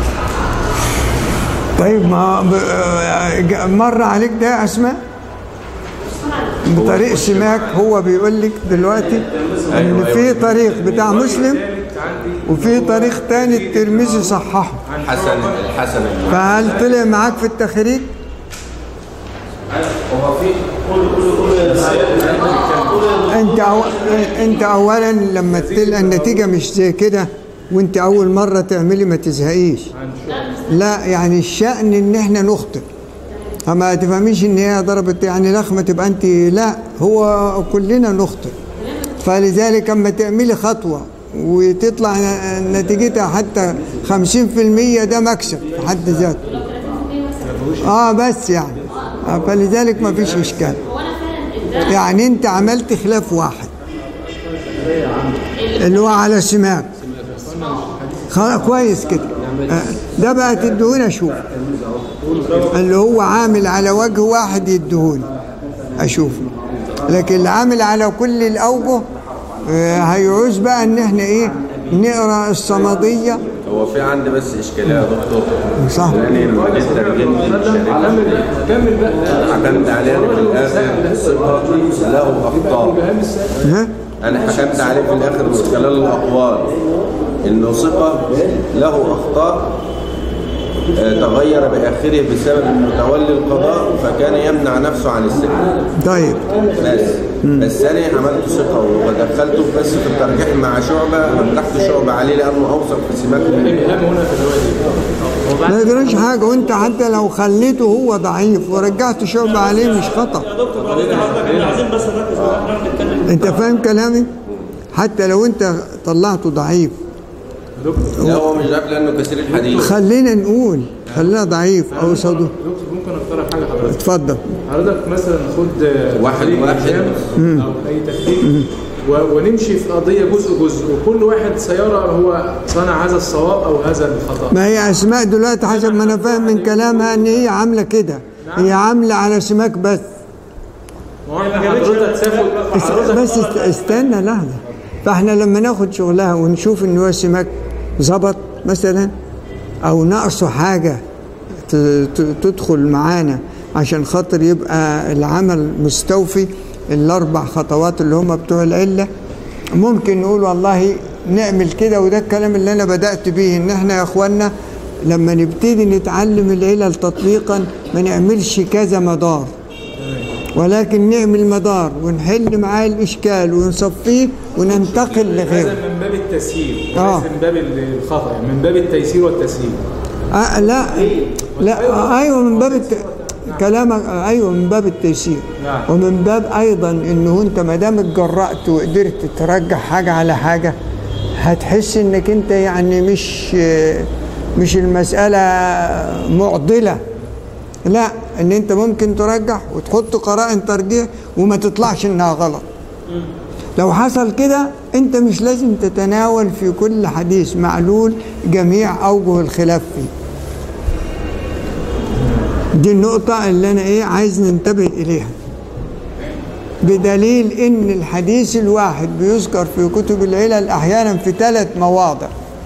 طيب ما ب- آه، ج- مر عليك ده اسماء بطريق سماك هو بيقول لك دلوقتي ان في طريق بتاع مسلم وفي طريق تاني الترمذي صححه حسن الحسن بن فهل طلع معاك في التخريج هو في انت أو... انت اولا لما تلقى النتيجه مش زي كده وانت اول مره تعملي ما تزهقيش لا يعني الشأن ان احنا نخطئ اما تفهميش ان هي ضربت يعني لخمه تبقى انت لا هو كلنا نخطئ فلذلك اما تعملي خطوه وتطلع ن- نتيجتها حتى 50% ده مكسب في حد ذاته اه بس يعني آه فلذلك ما فيش اشكال هو انا فعلا ده يعني انت عملت خلاف واحد اللي هو على سماك خلاص كويس كده آه، ده بقى تدهوني اشوف اللي هو عامل على وجه واحد يدهوني اشوف لكن اللي عامل على كل الاوجه آه، هيعوز بقى ان احنا ايه نقرا الصمديه هو في عندي بس اشكاليه يا دكتور صح. يعني لما جيت ترجمت الشريك كمل بقى حكمت عليه في الاخر ثقه له اخطاء ها انا حكمت عليه في الاخر من خلال الاقوال انه ثقه له اخطاء آه، تغير باخره بسبب انه تولي القضاء فكان يمنع نفسه عن السجن طيب بس بس انا عملت ثقه ودخلته بس في الترجيح مع شعبه رجحت شعبه عليه لانه اوثق في سماك الإبهام هنا في الرواية ما يجراش حاجه وانت حتى لو خليته هو ضعيف ورجعت شعبة عليه مش خطأ يا دكتور بعدين حضرتك احنا عايزين بس نركز واحنا بنتكلم انت فاهم كلامي حتى لو انت طلعته ضعيف لا هو مش ضعيف لانه كثير الحديث خلينا نقول خلينا ضعيف او صدو دكتور ممكن اقترح حاجة حضرتك اتفضل حضرتك مثلا خد واحد تحرير واحد. الإسلام او اي تفكير و- ونمشي في قضيه جزء جزء وكل واحد سيرى هو صنع هذا الصواب او هذا الخطا ما هي اسماء دلوقتي حسب ما انا فاهم من كلامها ان هي عامله كده هي عامله على سماك بس ما هو احنا حضرتك تاخد بس, حضرتك بس است- استنى لحظة فاحنا لما ناخد شغلها ونشوف ان هو سمك ظبط مثلا او ناقصه حاجة ت- ت- تدخل معانا عشان خاطر يبقى العمل مستوفي الاربع خطوات اللي هم بتوع العلة ممكن نقول والله نعمل كده وده الكلام اللي انا بدأت بيه ان احنا يا اخوانا لما نبتدي نتعلم العلل تطبيقا ما نعملش كذا مدار ولكن نعمل مدار ونحل معاه الإشكال ونصفيه وننتقل هذا لغيره من باب التسهيل آه. وليس من باب الخطا يعني من باب التيسير والتسهيل آه لا لا آه أيوة من باب الت... كلامك آه أيوة من باب التيسير نعم. ومن باب أيضا إنه أنت ما دام اتجرأت وقدرت ترجح حاجة على حاجة هتحس إنك أنت يعني مش آه، مش المسألة معضلة لا ان انت ممكن ترجح وتحط قرائن ترجيح وما تطلعش انها غلط لو حصل كده انت مش لازم تتناول في كل حديث معلول جميع اوجه الخلاف فيه دي النقطة اللي انا ايه عايز ننتبه اليها بدليل ان الحديث الواحد بيذكر في كتب العلل احيانا في ثلاث مواضع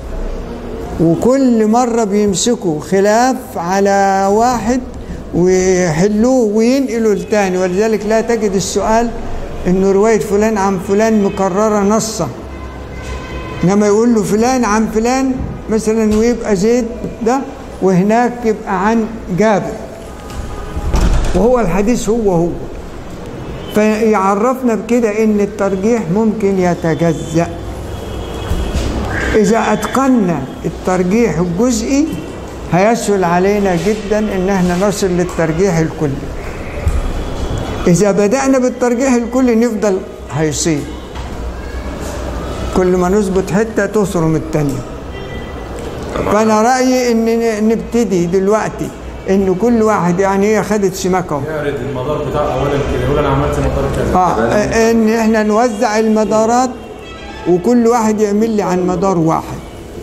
وكل مرة بيمسكوا خلاف على واحد ويحلوه وينقلوا التاني ولذلك لا تجد السؤال انه رواية فلان عن فلان مكررة نصا انما يقول له فلان عن فلان مثلا ويبقى زيد ده وهناك يبقى عن جابر وهو الحديث هو هو فيعرفنا بكده ان الترجيح ممكن يتجزأ إذا أتقنا الترجيح الجزئي هيسهل علينا جدا إن احنا نصل للترجيح الكلي إذا بدأنا بالترجيح الكلي نفضل هيصير كل ما نظبط حتة تصرم التانية فأنا رأيي إن ن- نبتدي دلوقتي إن كل واحد يعني هي خدت سمكة يعرض المدار بتاعه اولا كده يقول انا عملت مدار كذا آه إن إحنا نوزع المدارات وكل واحد يعمل لي عن مدار واحد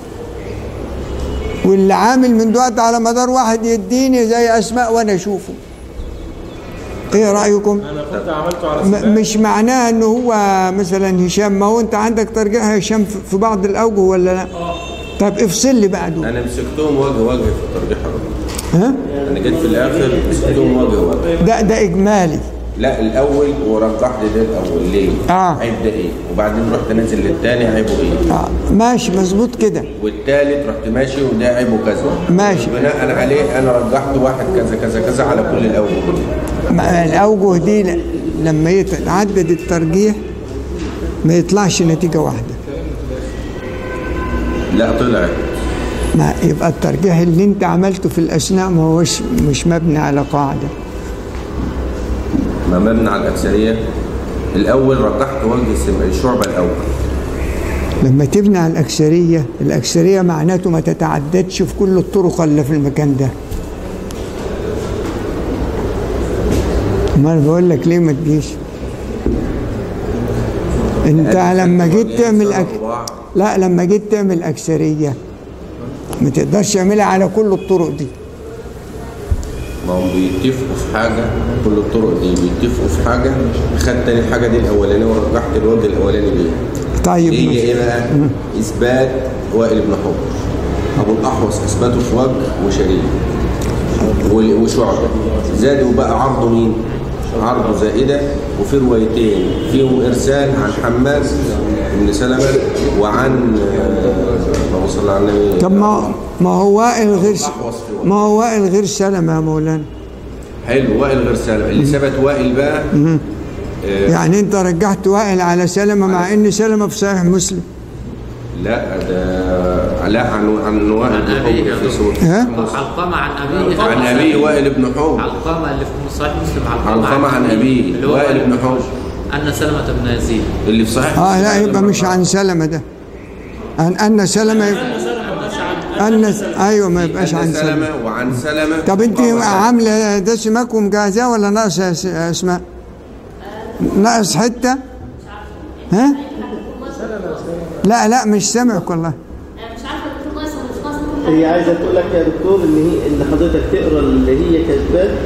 واللي عامل من دلوقتي على مدار واحد يديني زي اسماء وانا اشوفه ايه رايكم انا كنت عملته على م- سباق مش معناه انه هو مثلا هشام ما هو انت عندك ترجيح هشام في- في بعض الاوجه ولا لا طب افصل لي بقى دول انا مسكتهم وجه وجه في الترجيح الرابع. ها انا جيت في الاخر مسكتهم وجه وجه ده ده اجمالي لا الاول ورجح لي ده الاول ليه؟ آه. عيب ده ايه؟ وبعدين رحت نازل للثاني عيبه ايه؟ آه ماشي مظبوط كده والثالث رحت ماشي وده عيبه كذا ماشي. بناء عليه انا رجحت واحد كذا كذا كذا على كل الاوجه ما- الأوجه دي ل- لما يتعدد الترجيح ما يطلعش نتيجة واحدة لا طلعت ما يبقى الترجيح اللي انت عملته في الأثناء ما هوش مش مبني على قاعدة ما مبني على الاكثريه الاول رجحت وجه السم- الشعبه الاول لما تبني على الأكثرية الأكثرية معناته ما تتعددش في كل الطرق اللي في المكان ده ما أنا بقول لك ليه ما تجيش انت لما جيت تعمل أك... لا لما جيت تعمل أكثرية ما تقدرش تعملها على كل الطرق دي ما هم بيتفقوا في حاجه كل الطرق دي بيتفقوا في حاجه خدت تاني الحاجه دي الاولانيه ورجحت الوجه الاولاني ليه طيب هي ماشي. ايه بقى؟ اثبات وائل بن حجر ابو الاحوص اثبته في وجه وشريك وال- وشعبه زادوا بقى عرضه مين؟ عرضه زائده وفي روايتين فيهم ارسال عن حماد بن سلمه وعن آه، اللهم صل على النبي طب ما ما هو وائل غير س- الأحوص في وجه. ما هو وائل غير سلمة يا مولانا حلو وائل غير سلمه اللي ثبت وائل بقى آه، يعني انت رجحت وائل على سلمة مع ان سلمة في صحيح مسلم لا ده لا عن عن وائل عن بن أبيه حجر في يا سورة ها؟ علقمة عن أبيه عن ابيه وائل بن حجر علقمة اللي في صحيح مسلم علقمة, علقمة عن أبيه، اللي هو وائل بن حجر. أن سلمة بن يزيد اللي في صحيح اه لا مسلم. يبقى مش عن سلمة ده عن ان سلمة يبقى ان س- ايوه ما يبقاش عن عن سلمة سلمة وعن سلمة طب انت وعن- عامله ده سماك ومجهزاه ولا ناقص يا س- يا اسماء ناقص حته ها لا لا مش سامعك والله انا مش عارفه الدكتور ناقص ولا مش ناقص هي عايزه تقول لك يا دكتور ان هي ان حضرتك تقرا اللي هي كاتباه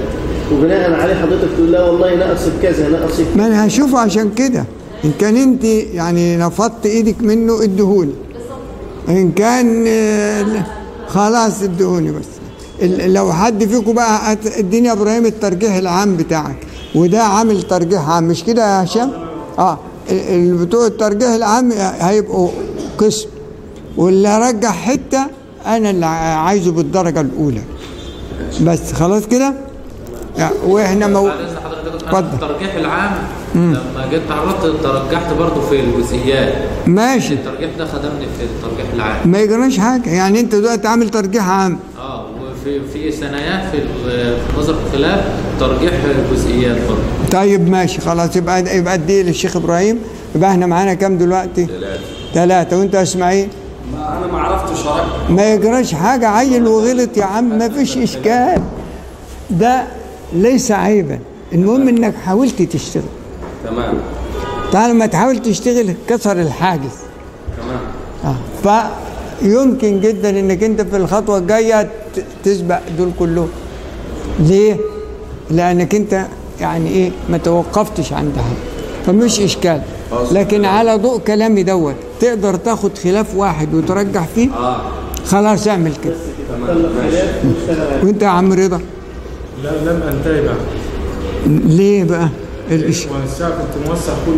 وبناء عليه حضرتك تقول لا والله لا اقصد كذا لا اقصد ما انا هشوفه عشان كده ان كان انت يعني نفضت ايدك منه ادهوني ان كان آه، خلاص ادهوني بس ال- لو حد فيكم بقى هت- اديني يا ابراهيم الترجيح العام بتاعك وده عامل ترجيح عام مش كده يا هشام اه ال- ال- بتوع الترجيح العام هيبقوا قسم واللي رجح حته انا اللي عايزه بالدرجه الاولى بس خلاص كده يعني واحنا مو... بعد اذن حضرتك انا اتفضل. في الترجيح العام لما جيت تعرضت ترجحت برضه في الجزئيات ماشي الترجيح ده خدمني في الترجيح العام ما يجراش حاجه يعني انت دلوقتي عامل ترجيح عام اه وفي في ثنايات في ال- في نظر الخلاف ترجيح جزئيات برضه طيب ماشي خلاص يبقى يبقى اديه للشيخ ابراهيم يبقى احنا معانا كام دلوقتي؟ ثلاثة ثلاثة وانت يا اسماعيل؟ ما انا ما عرفتش ارجح ما يجراش حاجة عيل وغلط يا عم ما فيش إشكال ده ليس عيبا المهم إنك حاولت تشتغل تمام طالما ما تحاول تشتغل كسر الحاجز تمام آه. فيمكن جدا إنك أنت في الخطوة الجاية ت- تسبق دول كلهم ليه؟ لأنك أنت يعني إيه ما توقفتش عند حد فمش إشكال لكن على ضوء كلامي دوت تقدر تاخد خلاف واحد وترجح فيه اه خلاص اعمل كده تمام ماشي وانت يا عم رضا لا لم انتهي بعد ليه بقى الإش... والساعة كنت موسع كل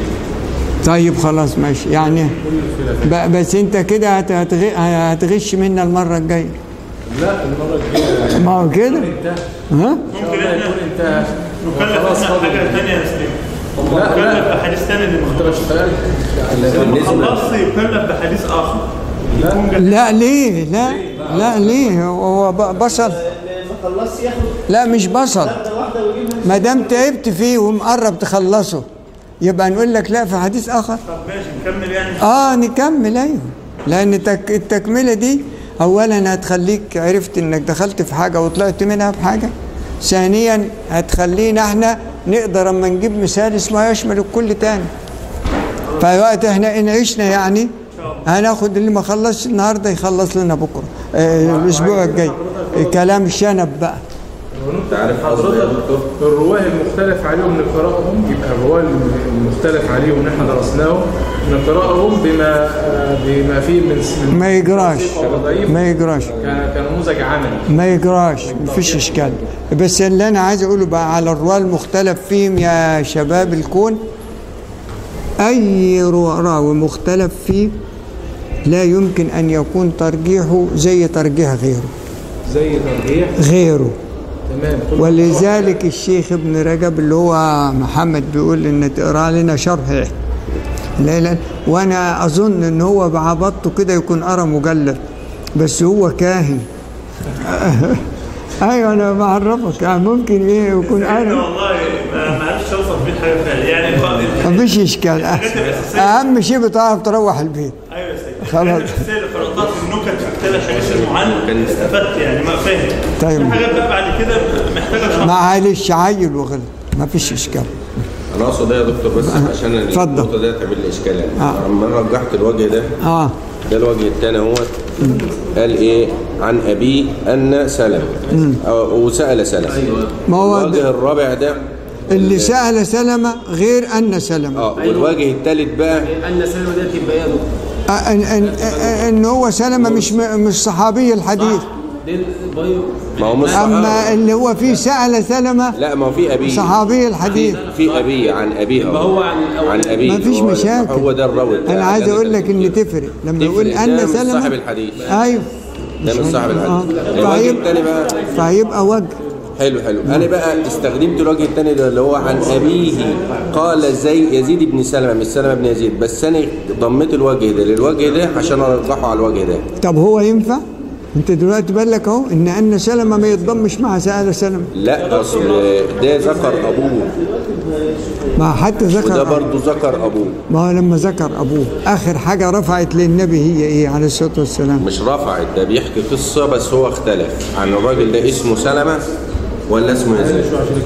طيب خلاص ماشي يعني كل الخلافات ب... بس انت كده هت... هتغ... هتغش منا المره الجايه لا المرة الجاية ما هو كده انتهى ها ان شاء الله يكون انتهى نكلف وخلاص احنا حاجه فاضل ثانيه يا سليم لا نكلف لا بحديث ثاني انت للمخطوط ما اشتغلت بالنسبة خلص يكلف بحديث اخر لا لا ليه لا لا ليه هو ب... بصل ما خلصش ياخد لا مش بصل واحده واحده ويجيبها ما دام تعبت فيه ومقرب تخلصه يبقى نقول لك لا في حديث اخر طب ماشي نكمل يعني اه نكمل ايوه لان تك... التكمله دي اولا هتخليك عرفت انك دخلت في حاجه وطلعت منها بحاجه ثانيا هتخلينا احنا نقدر اما نجيب مثال اسمه يشمل الكل تاني فوقت احنا ان عشنا يعني هناخد اللي ما خلصش النهارده يخلص لنا بكره آه الاسبوع الجاي كلام شنب بقى تعرف قصدي يا دكتور الرواه المختلف عليهم نقرأهم يبقى الرواه المختلف عليهم نحن درسناهم نقرأهم بما بما فيه من من ما يجراش ضعيف ما يجراش ك- كنموذج عملي ما يجراش مفيش اشكال بس اللي انا عايز اقوله بقى على الرواه المختلف فيهم يا شباب الكون اي رو- راوي مختلف فيه لا يمكن ان يكون ترجيحه زي ترجيح غيره زي ترجيح غيره تمام كل ولذلك الشيخ ابن رجب اللي هو محمد بيقول ان تقرا لنا شرح لا لا وانا اظن ان هو بعبطته كده يكون قرا مجلد بس هو كاهن ايوه انا بعرفك يعني ممكن ايه يكون انا قرا والله ما ما عرفتش اوصف بيه حاجه فعلا يعني الق- مفيش اشكال اهم شيء بتعرف تروح البيت ايوه يا سيدي خلاص. الاسئله اللي قراتها في النكت في كتاب الحديث المعلم استفدت يعني ما فاهم طيب. في حاجات بقى بعد كده محتاجه شرح معلش عيل وغلط مفيش اشكال انا اقصد ايه يا دكتور بس عشان اتفضل. النقطه دي تعمل لي اشكال يعني آه. لما انا رجحت الوجه ده اه ده الوجه الثاني هو قال ايه عن ابيه ان سلم أو- وسال سلم ما هو الوجه ده- الرابع ده اللي سأل سلمة غير أن سلمة اه والوجه الثالث بقى ان سلمى ديت يبقى ايه يا دكتور؟ ان ان ان هو سلمة مش م- مش صحابي الحديث دي بايو ما هو مش اما صحابي. اللي هو فيه سأل سلمة لا ما هو في ابيه صحابي الحديث في ابيه عن ابيه يبقى هو عن الأول. عن ابيه ما فيش هو- مشاكل هو ده الراوي انا بتاع عايز ده اقول اللي لك ان تفرق لما يقول تفرق. ان ده مش سلمة صاحب الحديث ايوه ده مش صاحب الحديث آه. الوجه فهيبقى- الثاني بقى فهيبقى وجه حلو حلو انا بقى استخدمت الوجه الثاني ده اللي هو عن ابيه قال زي يزيد بن سلمة مش سلمة بن يزيد بس انا ضميت الوجه ده للوجه ده عشان ارجحه على الوجه ده طب هو ينفع انت دلوقتي بالك اهو ان ان سلمة ما يتضمش مع سأل سلمة لا اصل ده ذكر ابوه ما حتى وده ذكر برضه ذكر ابوه ما هو لما ذكر ابوه اخر حاجة رفعت للنبي هي ايه عليه الصلاة والسلام مش رفعت ده بيحكي قصه بس هو اختلف عن الراجل ده اسمه سلمة ولا اسمه يزيد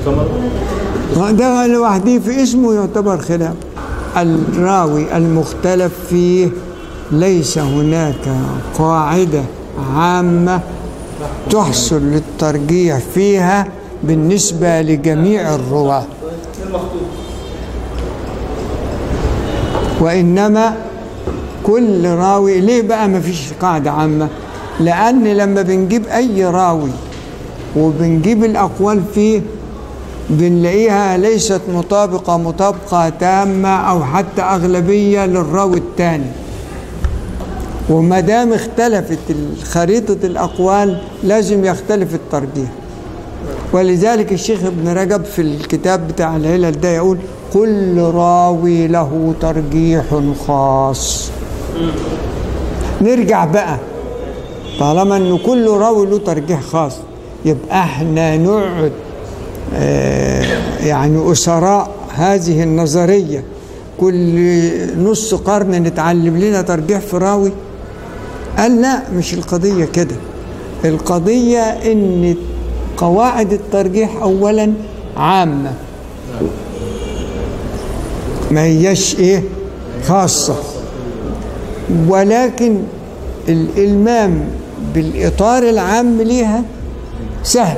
ده لوحده في اسمه يعتبر خلاف الراوي المختلف فيه ليس هناك قاعدة عامة تحصل للترجيح فيها بالنسبة لجميع الرواة وإنما كل راوي ليه بقى ما فيش قاعدة عامة لأن لما بنجيب أي راوي وبنجيب الأقوال فيه بنلاقيها ليست مطابقة مطابقة تامة أو حتى أغلبية للراوي الثاني وما دام اختلفت خريطة الأقوال لازم يختلف الترجيح ولذلك الشيخ ابن رجب في الكتاب بتاع العلل ده يقول كل راوي له ترجيح خاص نرجع بقى طالما انه كل راوي له ترجيح خاص يبقى احنا نقعد آه، يعني أسراء هذه النظرية كل نص قرن نتعلم لنا ترجيح في راوي قال لا مش القضية كده القضية ان قواعد الترجيح اولا عامة ما هيش ايه خاصة ولكن الإلمام بالإطار العام ليها سهل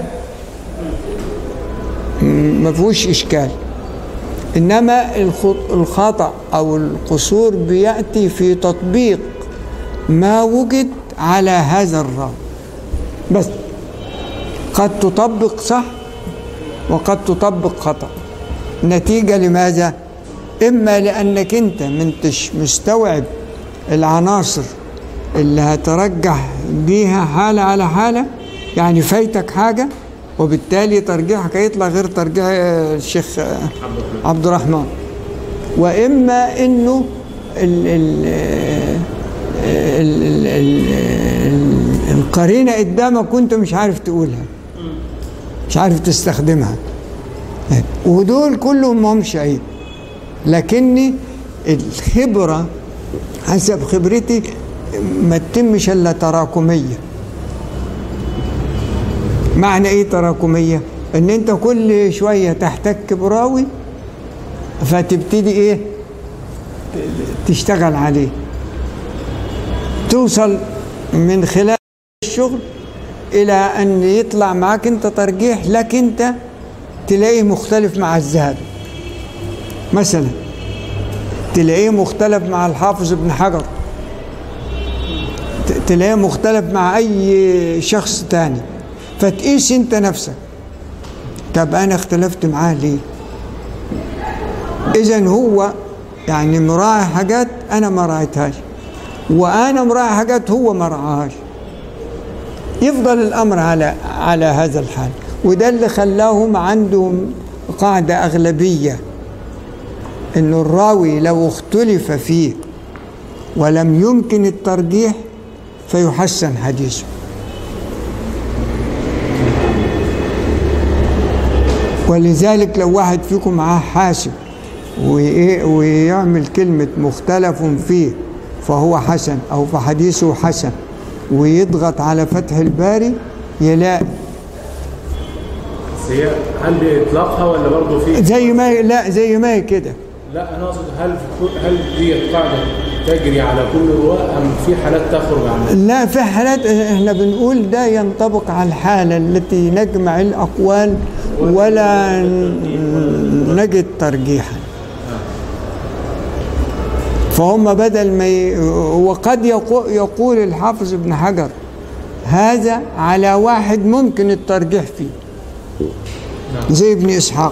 ما فيهوش إشكال إنما الخط- الخطأ أو القصور بيأتي في تطبيق ما وجد على هذا الراوي بس قد تطبق صح وقد تطبق خطأ نتيجة لماذا؟ إما لأنك أنت منتش مستوعب العناصر اللي هترجح بيها حالة على حالة يعني فايتك حاجة وبالتالي ترجيحك هيطلع غير ترجيح الشيخ عبد الرحمن وإما إنه ال ال ال ال ال ال القرينة قدامك وأنت مش عارف تقولها مش عارف تستخدمها ودول كلهم ما همش عيب لكني الخبرة حسب خبرتي ما تتمش الا تراكميه معنى ايه تراكميه ان انت كل شويه تحتك براوي فتبتدي ايه تشتغل عليه توصل من خلال الشغل الى ان يطلع معاك انت ترجيح لك انت تلاقيه مختلف مع الذهبي مثلا تلاقيه مختلف مع الحافظ ابن حجر ت- تلاقيه مختلف مع اي شخص تاني فتقيس انت نفسك طب انا اختلفت معاه ليه اذا هو يعني مراعي حاجات انا ما راعيتهاش وانا مراعي حاجات هو ما رعاهاش يفضل الامر على على هذا الحال وده اللي خلاهم عندهم قاعده اغلبيه ان الراوي لو اختلف فيه ولم يمكن الترجيح فيحسن حديثه ولذلك لو واحد فيكم معاه حاسب وإيه- ويعمل كلمة مختلف فيه فهو حسن أو فحديثه حسن ويضغط على فتح الباري يلاقي بس هي هل بإطلاقها ولا برضه في زي ما لا زي ما هي كده لا انا اقصد هل في كل- هل دي قاعده تجري على كل رواه ام في حالات تخرج عن لا في حالات احنا بنقول ده ينطبق على الحالة التي نجمع الأقوال ولا ن- نجد ترجيحا فهم بدل ما ي... وقد يقو- يقول الحافظ ابن حجر هذا على واحد ممكن الترجيح فيه زي ابن إسحاق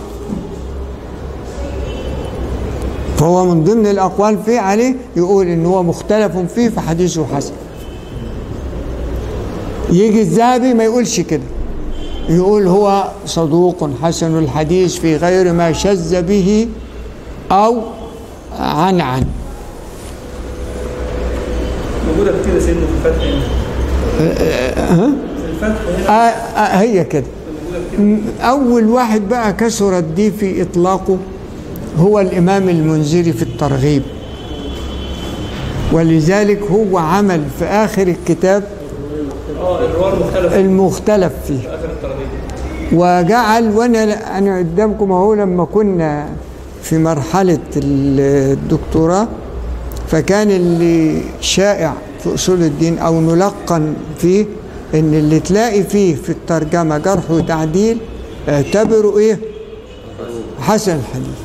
فهو من ضمن الأقوال فيه عليه يقول إن هو مختلف فيه فحديثه حسن يجي الذهبي ما يقولش كده يقول هو صدوق حسن الحديث في غير ما شذ به أو عن عن موجوده كتير يا سيدنا في الفتح هنا في الفتح هنا آه آه هي كده م- أول واحد بقى كسرت دي في إطلاقه هو الإمام المنذري في الترغيب ولذلك هو عمل في آخر الكتاب اه الرواه المختلفه المختلف فيه في اخر الترغيب وجعل وانا انا قدامكم اهو لما كنا في مرحله الدكتوراه فكان اللي شائع في اصول الدين او نلقن فيه ان اللي تلاقي فيه في الترجمه جرح وتعديل اعتبره ايه حسن الحديث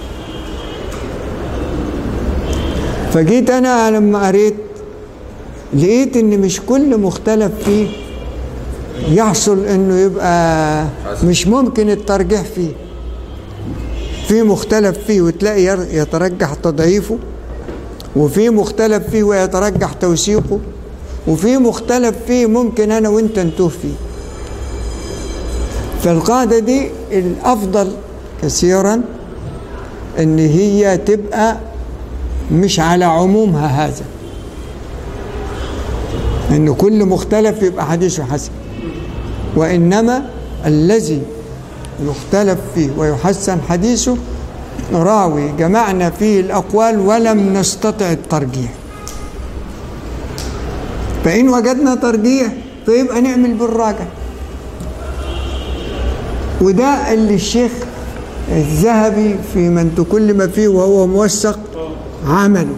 فجيت انا لما قريت لقيت ان مش كل مختلف فيه يحصل انه يبقى مش ممكن الترجيح فيه في مختلف فيه وتلاقي ير- يترجح تضعيفه وفي مختلف فيه ويترجح توثيقه وفي مختلف فيه ممكن انا وانت نتوه فيه فالقاعدة دي الافضل كثيرا ان هي تبقى مش على عمومها هذا ان كل مختلف يبقى حديث حسن وانما الذي يختلف فيه ويحسن حديثه راوي جمعنا فيه الاقوال ولم نستطع الترجيح فان وجدنا ترجيح فيبقى نعمل بالراجح وده اللي الشيخ الذهبي في من تكلم فيه وهو موثق عمله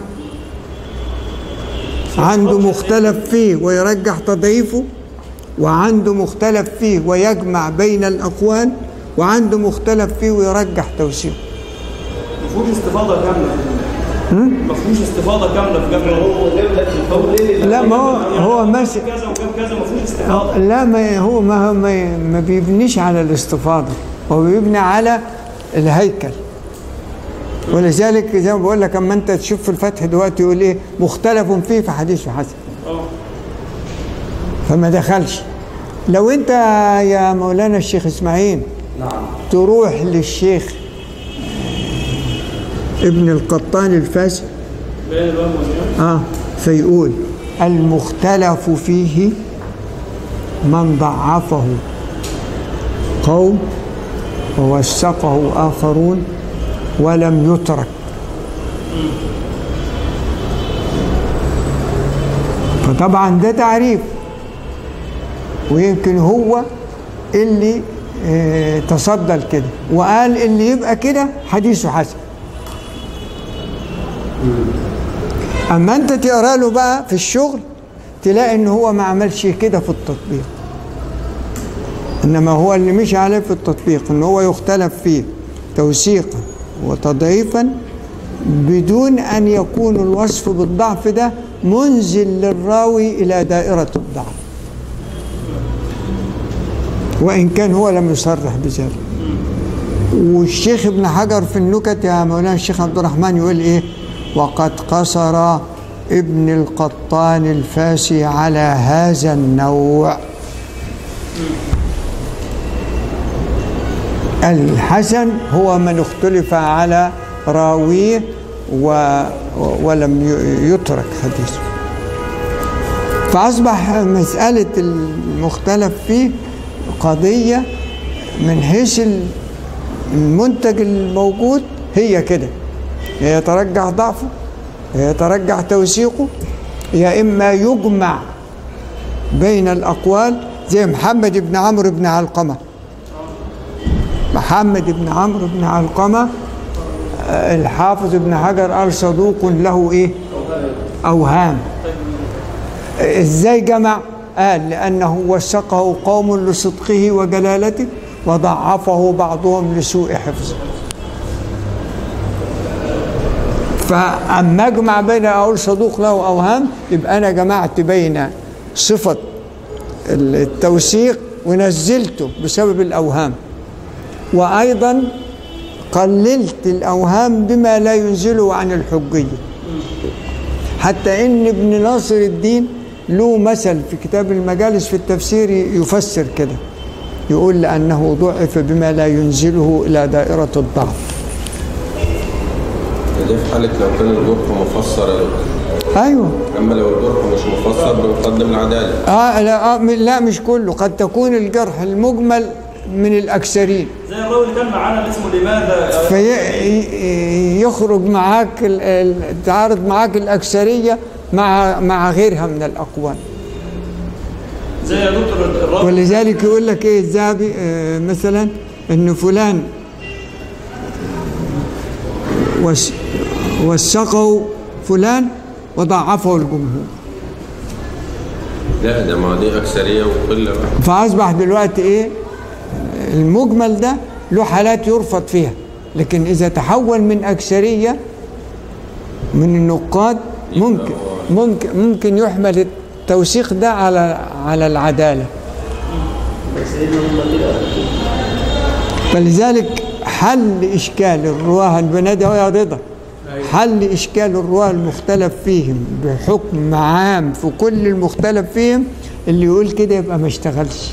عنده مختلف فيه ويرجح تضعيفه وعنده مختلف فيه ويجمع بين الأقوال وعنده مختلف فيه ويرجح توثيقه ما فيهوش استفاضه كامله ما فيهوش استفاضه كامله في جمع هو جاب لك القولين لا ما هو هو ماشي كذا وكم كذا ما فيهوش استفاضه لا ما هو ما هو ما, ما بيبنيش على الاستفاضة هو بيبني على الهيكل ولذلك زي ما بقول لك اما انت تشوف في الفتح دلوقتي يقول ايه مختلف فيه في حديث حسن اه فما دخلش لو انت يا مولانا الشيخ اسماعيل نعم تروح للشيخ ابن القطان الفاسد بين الوهم والنيام اه فيقول المختلف فيه من ضعفه قوم ووثقه آخرون ولم يترك فطبعا ده تعريف ويمكن هو اللي آه، تصدى لكده وقال اللي يبقى كده حديثه حسن اما انت تقرا له بقى في الشغل تلاقي ان هو ما عملش كده في التطبيق انما هو اللي مشي عليه في التطبيق ان هو يختلف فيه توثيقا وتضعيفا بدون ان يكون الوصف بالضعف ده منزل للراوي الى دائره الضعف وان كان هو لم يصرح بذلك والشيخ ابن حجر في النكت يا مولانا الشيخ عبد الرحمن يقول ايه وقد قصر ابن القطان الفاسي على هذا النوع الحسن هو من اختلف على راويه و ولم ي- يترك حديثه فأصبح مسألة المختلف فيه قضية من حيث المنتج الموجود هي كده يا يترجح ضعفه يا يترجح توثيقه يا إما يجمع بين الأقوال زي محمد بن عمرو بن علقمة محمد بن عمرو بن علقمة آه، الحافظ ابن حجر قال صدوق له ايه اوهام آه، ازاي جمع قال لانه وثقه قوم لصدقه وجلالته وضعفه بعضهم لسوء حفظه فاما اجمع بين اقول صدوق له اوهام يبقى انا جمعت بين صفه التوثيق ونزلته بسبب الاوهام وايضا قللت الاوهام بما لا ينزله عن الحجيه حتى ان ابن ناصر الدين له مثل في كتاب المجالس في التفسير يفسر كده يقول لانه ضعف بما لا ينزله الى دائره الضعف ده في حالة لو كان الجرح مفسر يا دكتور. ايوه أما لو الجرح مش مفسر بنقدم العدالة آه لا, آه لا مش كله قد تكون الجرح المجمل من الاكثرين زي الراوي اللي كان معانا اللي اسمه لماذا فيخرج معاك ال- ال- تعارض معاك الأكثرية مع مع غيرها من الأقوال زي يا دكتور الراوي ولذلك يقول لك إيه الذهبي آه، مثلا إن فلان وس- وثقه فلان وضعفه الجمهور لا ده ما دي أكثرية وقلة بقى فأصبح دلوقتي إيه المجمل ده له حالات يرفض فيها لكن إذا تحول من أكثرية من النقاد ممكن ممكن ممكن يحمل التوثيق ده على على العدالة سيدنا هم كده فلذلك حل إشكال الرواه البنادي هو يا رضا حل إشكال الرواه المختلف فيهم بحكم عام في كل المختلف فيهم اللي يقول كده يبقى ما اشتغلش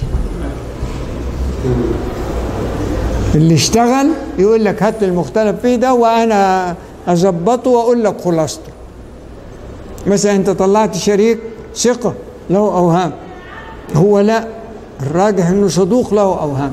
اللي اشتغل يقول لك هات لي المختلف فيه ده وانا اظبطه واقول لك خلاصته مثلا انت طلعت شريك ثقه له اوهام هو لا الراجح انه صدوق له اوهام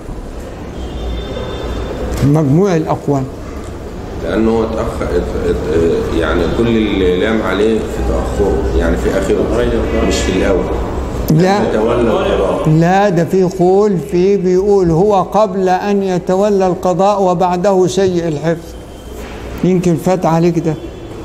مجموع الاقوال لانه هو اتاخر ات- ات- يعني كل اللي لام عليه في تاخره يعني في اخره مش في الاول لا تولى القضاء لا ده في قول في بيقول هو قبل ان يتولى القضاء وبعده سيء الحفظ يمكن فات عليك ده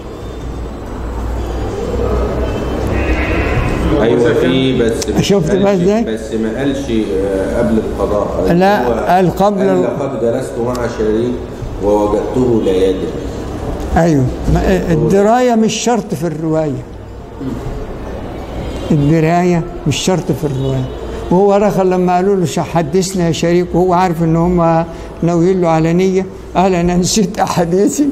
ايوه في بس ما شفت قالش- بقى ازاي؟ بس ما قالش آه، قبل القضاء لا، هو قال قبل قال ال- لقد جلست مع شريك ووجدته لا يدري ايوه ما- الدرايه مش شرط في الروايه الدرايه مش شرط في الروايه وهو رخل لما قالوا له "شا- حدثنا يا شريك وهو عارف ان هم ناويين له على نيه قال انا نسيت احاديثي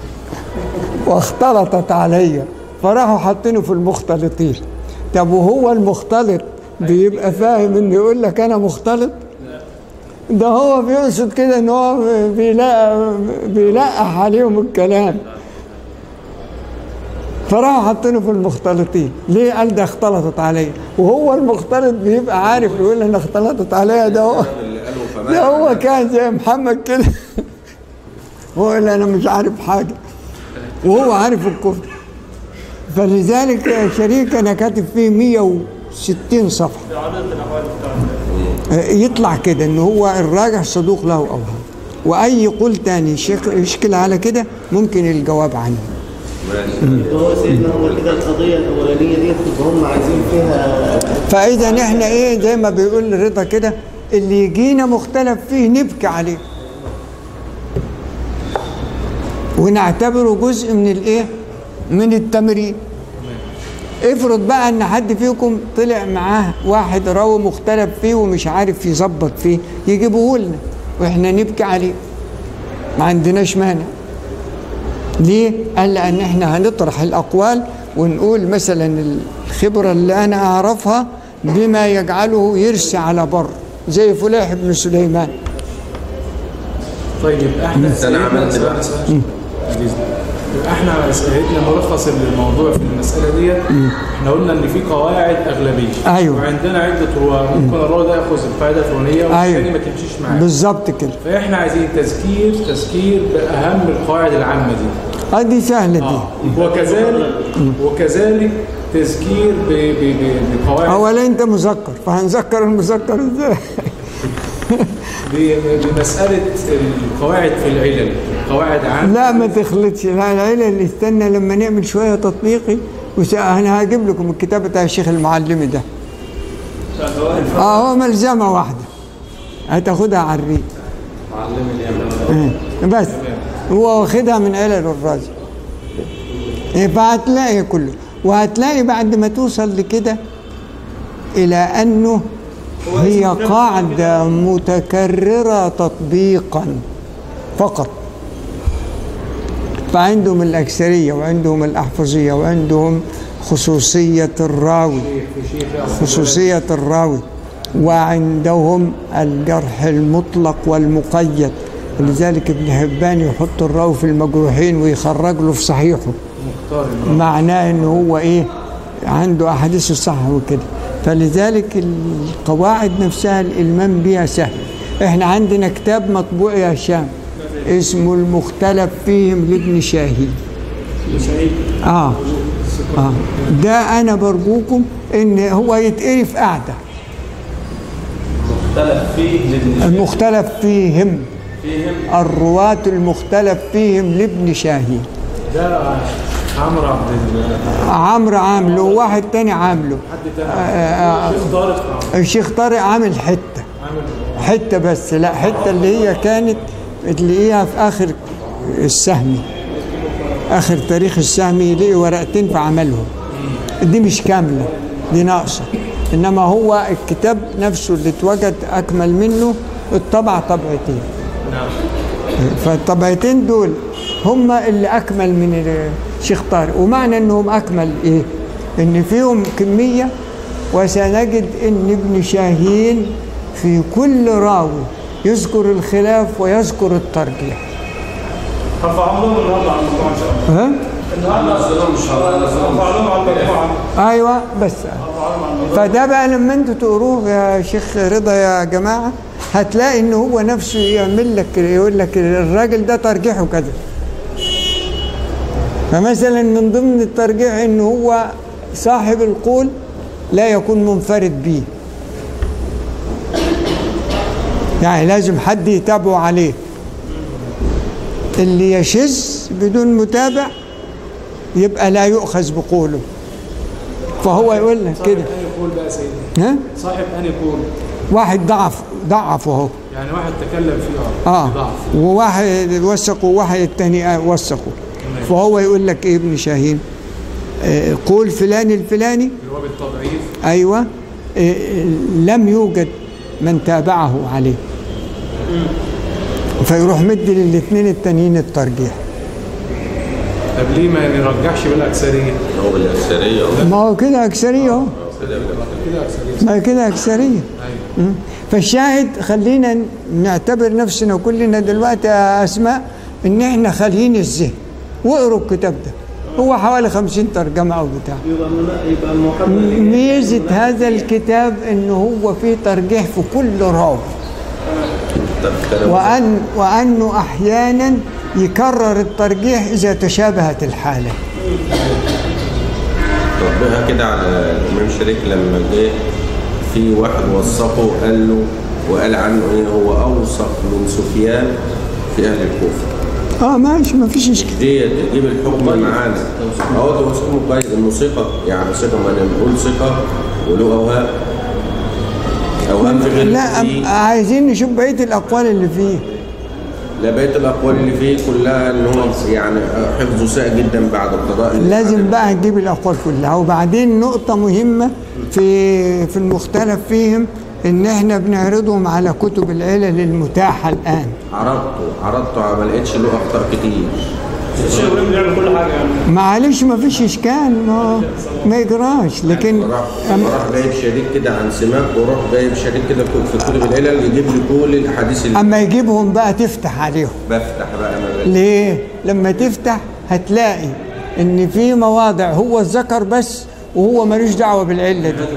واختلطت عليا فراحوا حاطينه في المختلطين طب وهو المختلط بيبقى فاهم انه يقول لك انا مختلط ده هو بيقصد كده ان هو بيلقح بيلقح عليهم الكلام فراحوا حاطينه في المختلطين ليه قال ده اختلطت عليا وهو المختلط بيبقى عارف يقول انا اختلطت عليا ده هو اللي قاله فما ده هو كان زي محمد كده هو اللي انا مش عارف حاجه وهو عارف الكفر فلذلك يا شريك انا كاتب فيه 160 صفحه يطلع كده ان هو الراجح صدوق له اوهام واي قول تاني شك- يشكل على كده ممكن الجواب عنه هو سيدنا هو كده القضيه الاولانيه دي تبقى هم عايزين فيها فاذا احنا ايه زي ما بيقول رضا كده اللي يجينا مختلف فيه نبكي عليه ونعتبره جزء من الايه من التمرين افرض بقى ان حد فيكم طلع معاه واحد راوي مختلف فيه ومش عارف يظبط فيه يجيبوه لنا واحنا نبكي عليه ما عندناش مانع ليه؟ قال لأن احنا هنطرح الأقوال ونقول مثلا الخبرة اللي أنا أعرفها بما يجعله يرسي على بر زي فلاح بن سليمان طيب يبقى احنا بس أنا عملت سؤال- بقى. سؤال- سؤال. يبقى احنا اسئلتنا ملخص الموضوع في المساله دي احنا قلنا ان في قواعد اغلبيه أيوة. وعندنا عده رواه ممكن الراوي ده ياخذ القاعده الفلانيه والثاني أيوة. ما تمشيش معاه بالظبط كده فاحنا عايزين تذكير تذكير باهم القواعد العامه دي اه دي سهلة دي اه وكذلك وكذلك تذكير ب- ب- ب- بقواعد أولا أنت مذكر فهنذكر المذكر إزاي؟ ب- بمساله القواعد في العلل قواعد عامه لا ما تخلطش لا العيلة اللي استنى لما نعمل شوية تطبيقي وس- أنا هجيب لكم الكتاب بتاع الشيخ المعلمي ده اه هو ملزمة واحدة هتاخدها على الريق آه، بس هو واخدها من علل الرازي إيه، فهتلاقي كله وهتلاقي بعد ما توصل لكده إلى أنه هي قاعدة متكررة تطبيقا فقط فعندهم الأكثرية وعندهم الأحفظية وعندهم خصوصية الراوي خصوصية الراوي وعندهم الجرح المطلق والمقيد ولذلك ابن حبان يحط الراوي في المجروحين ويخرج له في صحيحه معناه ان هو ايه عنده احاديث الصح وكده فلذلك القواعد نفسها الالمام بها سهل احنا عندنا كتاب مطبوع يا هشام اسمه المختلف فيهم لابن شاهين اه اه ده انا برجوكم ان هو يتقري في قعده اختلف فيه لابن المختلف فيهم الرواة المختلف فيهم لابن شاهين ده عمرو عبد ال- عمرو عامله وواحد تاني عامله حد تاني آه، آه، شيخ طارق عمرو. الشيخ طارق عامل حته عامل حته بس لا حته اللي هي كانت تلاقيها في اخر السهمي اخر تاريخ السهمي لقي ورقتين في عملهم دي مش كامله دي ناقصه انما هو الكتاب نفسه اللي اتوجد اكمل منه الطبع طبعتين فالطبعتين دول هم اللي اكمل من الشيخ طارق ومعنى انهم اكمل ايه ان فيهم كميه وسنجد ان ابن شاهين في كل راوي يذكر الخلاف ويذكر الترجيح رفع لهم النهارده على الموضوع ان شاء الله ها النهارده نزلهم ان شاء الله نزلهم رفع لهم على الموضوع ايوه بس فده بقى لما انتوا تقروه يا شيخ رضا يا جماعه هتلاقي ان هو نفسه يعمل لك يقول لك الراجل ده ترجيحه كذا فمثلا من ضمن الترجيح ان هو صاحب القول لا يكون منفرد به يعني لازم حد يتابعه عليه اللي يشذ بدون متابع يبقى لا يؤخذ بقوله فهو يقول لك كده أنهي قول بقى يا سيدي ها صاحب أنهي قول واحد ضعف ضعفه اهو يعني واحد تكلم فيه اه ضعف وواحد وثقه وواحد التاني آه وثقه فهو يقول لك ايه ابن شاهين آه قول فلان الفلاني اللي هو بالتضعيف ايوه آه لم يوجد من تابعه عليه فيروح مدي للاثنين التانيين الترجيح طب ليه ما نرجحش بالاكثريه؟ هو بالأكثرية ما هو كده اكثريه اهو كده اكثريه ما هي كده اكثريه مم. فالشاهد خلينا نعتبر نفسنا كلنا دلوقتي يا اسماء ان احنا خاليين الذهن واقروا الكتاب ده هو حوالي خمسين ترجمه او بتاع يبقى من يبقى محمد ميزه هذا الكتاب انه هو فيه ترجيح في كل راوي طب كلام وأن وأنه أحيانا يكرر الترجيح إذا تشابهت الحالة ربنا كده على الإمام شريك لما جه في واحد وثقه وقال له وقال عنه ايه هو اوثق من سفيان في اهل الكوفه اه ماشي ما فيش اشكال دي تجيب الحكم معانا اه ده وثقه كويس انه ثقه يعني ثقه ما نقول ثقه وله اوهام اوهام في غير لا فيه. أم- عايزين نشوف بقية الأقوال اللي فيه لا بقيه الاقوال اللي فيه كلها ان هو يعني حفظه ساء جدا بعد قضاء لازم بقى نجيب الأقوال كلها وبعدين نقطة مهمة في في المختلف فيهم إن إحنا بنعرضهم على كتب العلل المتاحة الآن عرضته عرضته ما لقيتش له اخطاء كتير الشيخ ابراهيم بيعمل كل حاجه يعني معلش ما فيش إشكال ما ما يجراش لكن راح أم- راح جايب شريك كده عن سماك وراح جايب شريك كده في كتب العلل يجيب لي كل الاحاديث اللي أما يجيبهم بقى تفتح عليهم بفتح بقى انا بقى. ليه؟ لما تفتح هتلاقي ان في مواضع هو الذكر بس وهو ملوش دعوه بالعله دي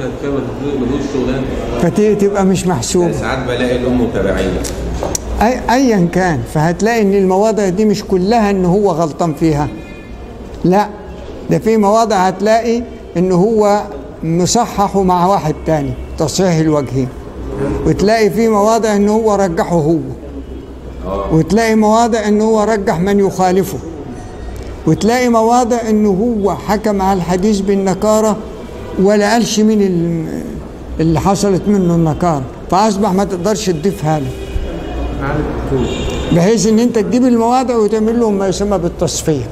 فتبقى مش محسوبه ساعات بلاقي لهم متابعين أي ايا كان فهتلاقي ان المواضع دي مش كلها ان هو غلطان فيها لا ده في مواضع هتلاقي ان هو مصححه مع واحد تاني تصحيح الوجهين وتلاقي في مواضع ان هو رجحه هو وتلاقي مواضع ان هو رجح من يخالفه وتلاقي مواضع انه هو حكم على الحديث بالنكاره ولا قالش مين ال- اللي حصلت منه النكاره فاصبح ما تقدرش تضيفها له عن الطول بحيث ان انت تجيب المواضع وتعمل لهم ما يسمى بالتصفيه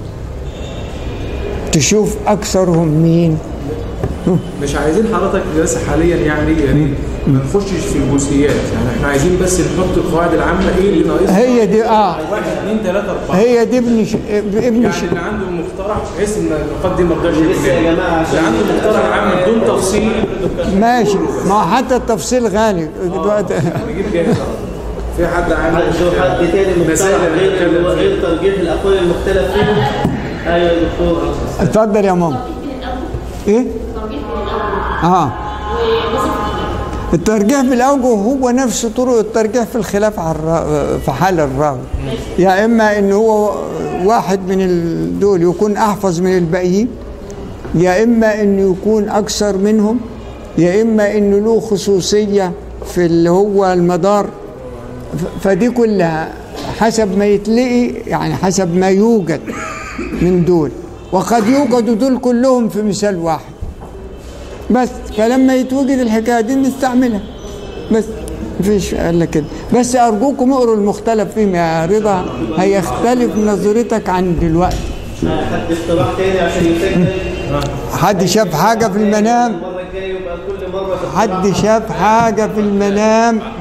تشوف اكثرهم مين مش عايزين حضرتك بس حاليا يعني يا ريت ما نخشش في الجزئيات يعني احنا عايزين بس نحط القواعد العامه ايه اللي ناقصنا هي دي اه واحد اثنين ثلاثه اربعه هي دي ابن ش... ابن يعني ش... اللي عنده مقترح بحيث ان النقاط دي ما تقدرش لسه يا جماعة عشان- اللي عنده مقترح عام بدون تفصيل ماشي ما هو حتى التفصيل غالي دلوقتي نجيب جاهز في حد حد عنده شوف حد تاني مسائل مقترح غير نتكلم فيها. غير ترجيح الاقوال المختلف فيها ايوه يا دكتور اتفضل يا ماما ايه اه الترجيح في الاوجه هو نفس طرق الترجيح في الخلاف على الرا... في حال الراوي يا اما ان هو واحد من ال- دول يكون احفظ من الباقيين يا اما انه يكون اكثر منهم يا اما انه له خصوصيه في اللي هو المدار ف- فدي كلها حسب ما يتلقي يعني حسب ما يوجد من دول وقد يوجد دول كلهم في مثال واحد بس فلما يتوجد الحكايه دي نستعملها بس مفيش قال لك كده بس ارجوكم اقروا المختلف فيهم يا رضا هيختلف نظرتك عن دلوقتي حد اقتراح تاني عشان يسجل حد شاف حاجه في المنام المره الجايه يبقى كل مره حد شاف حاجه في المنام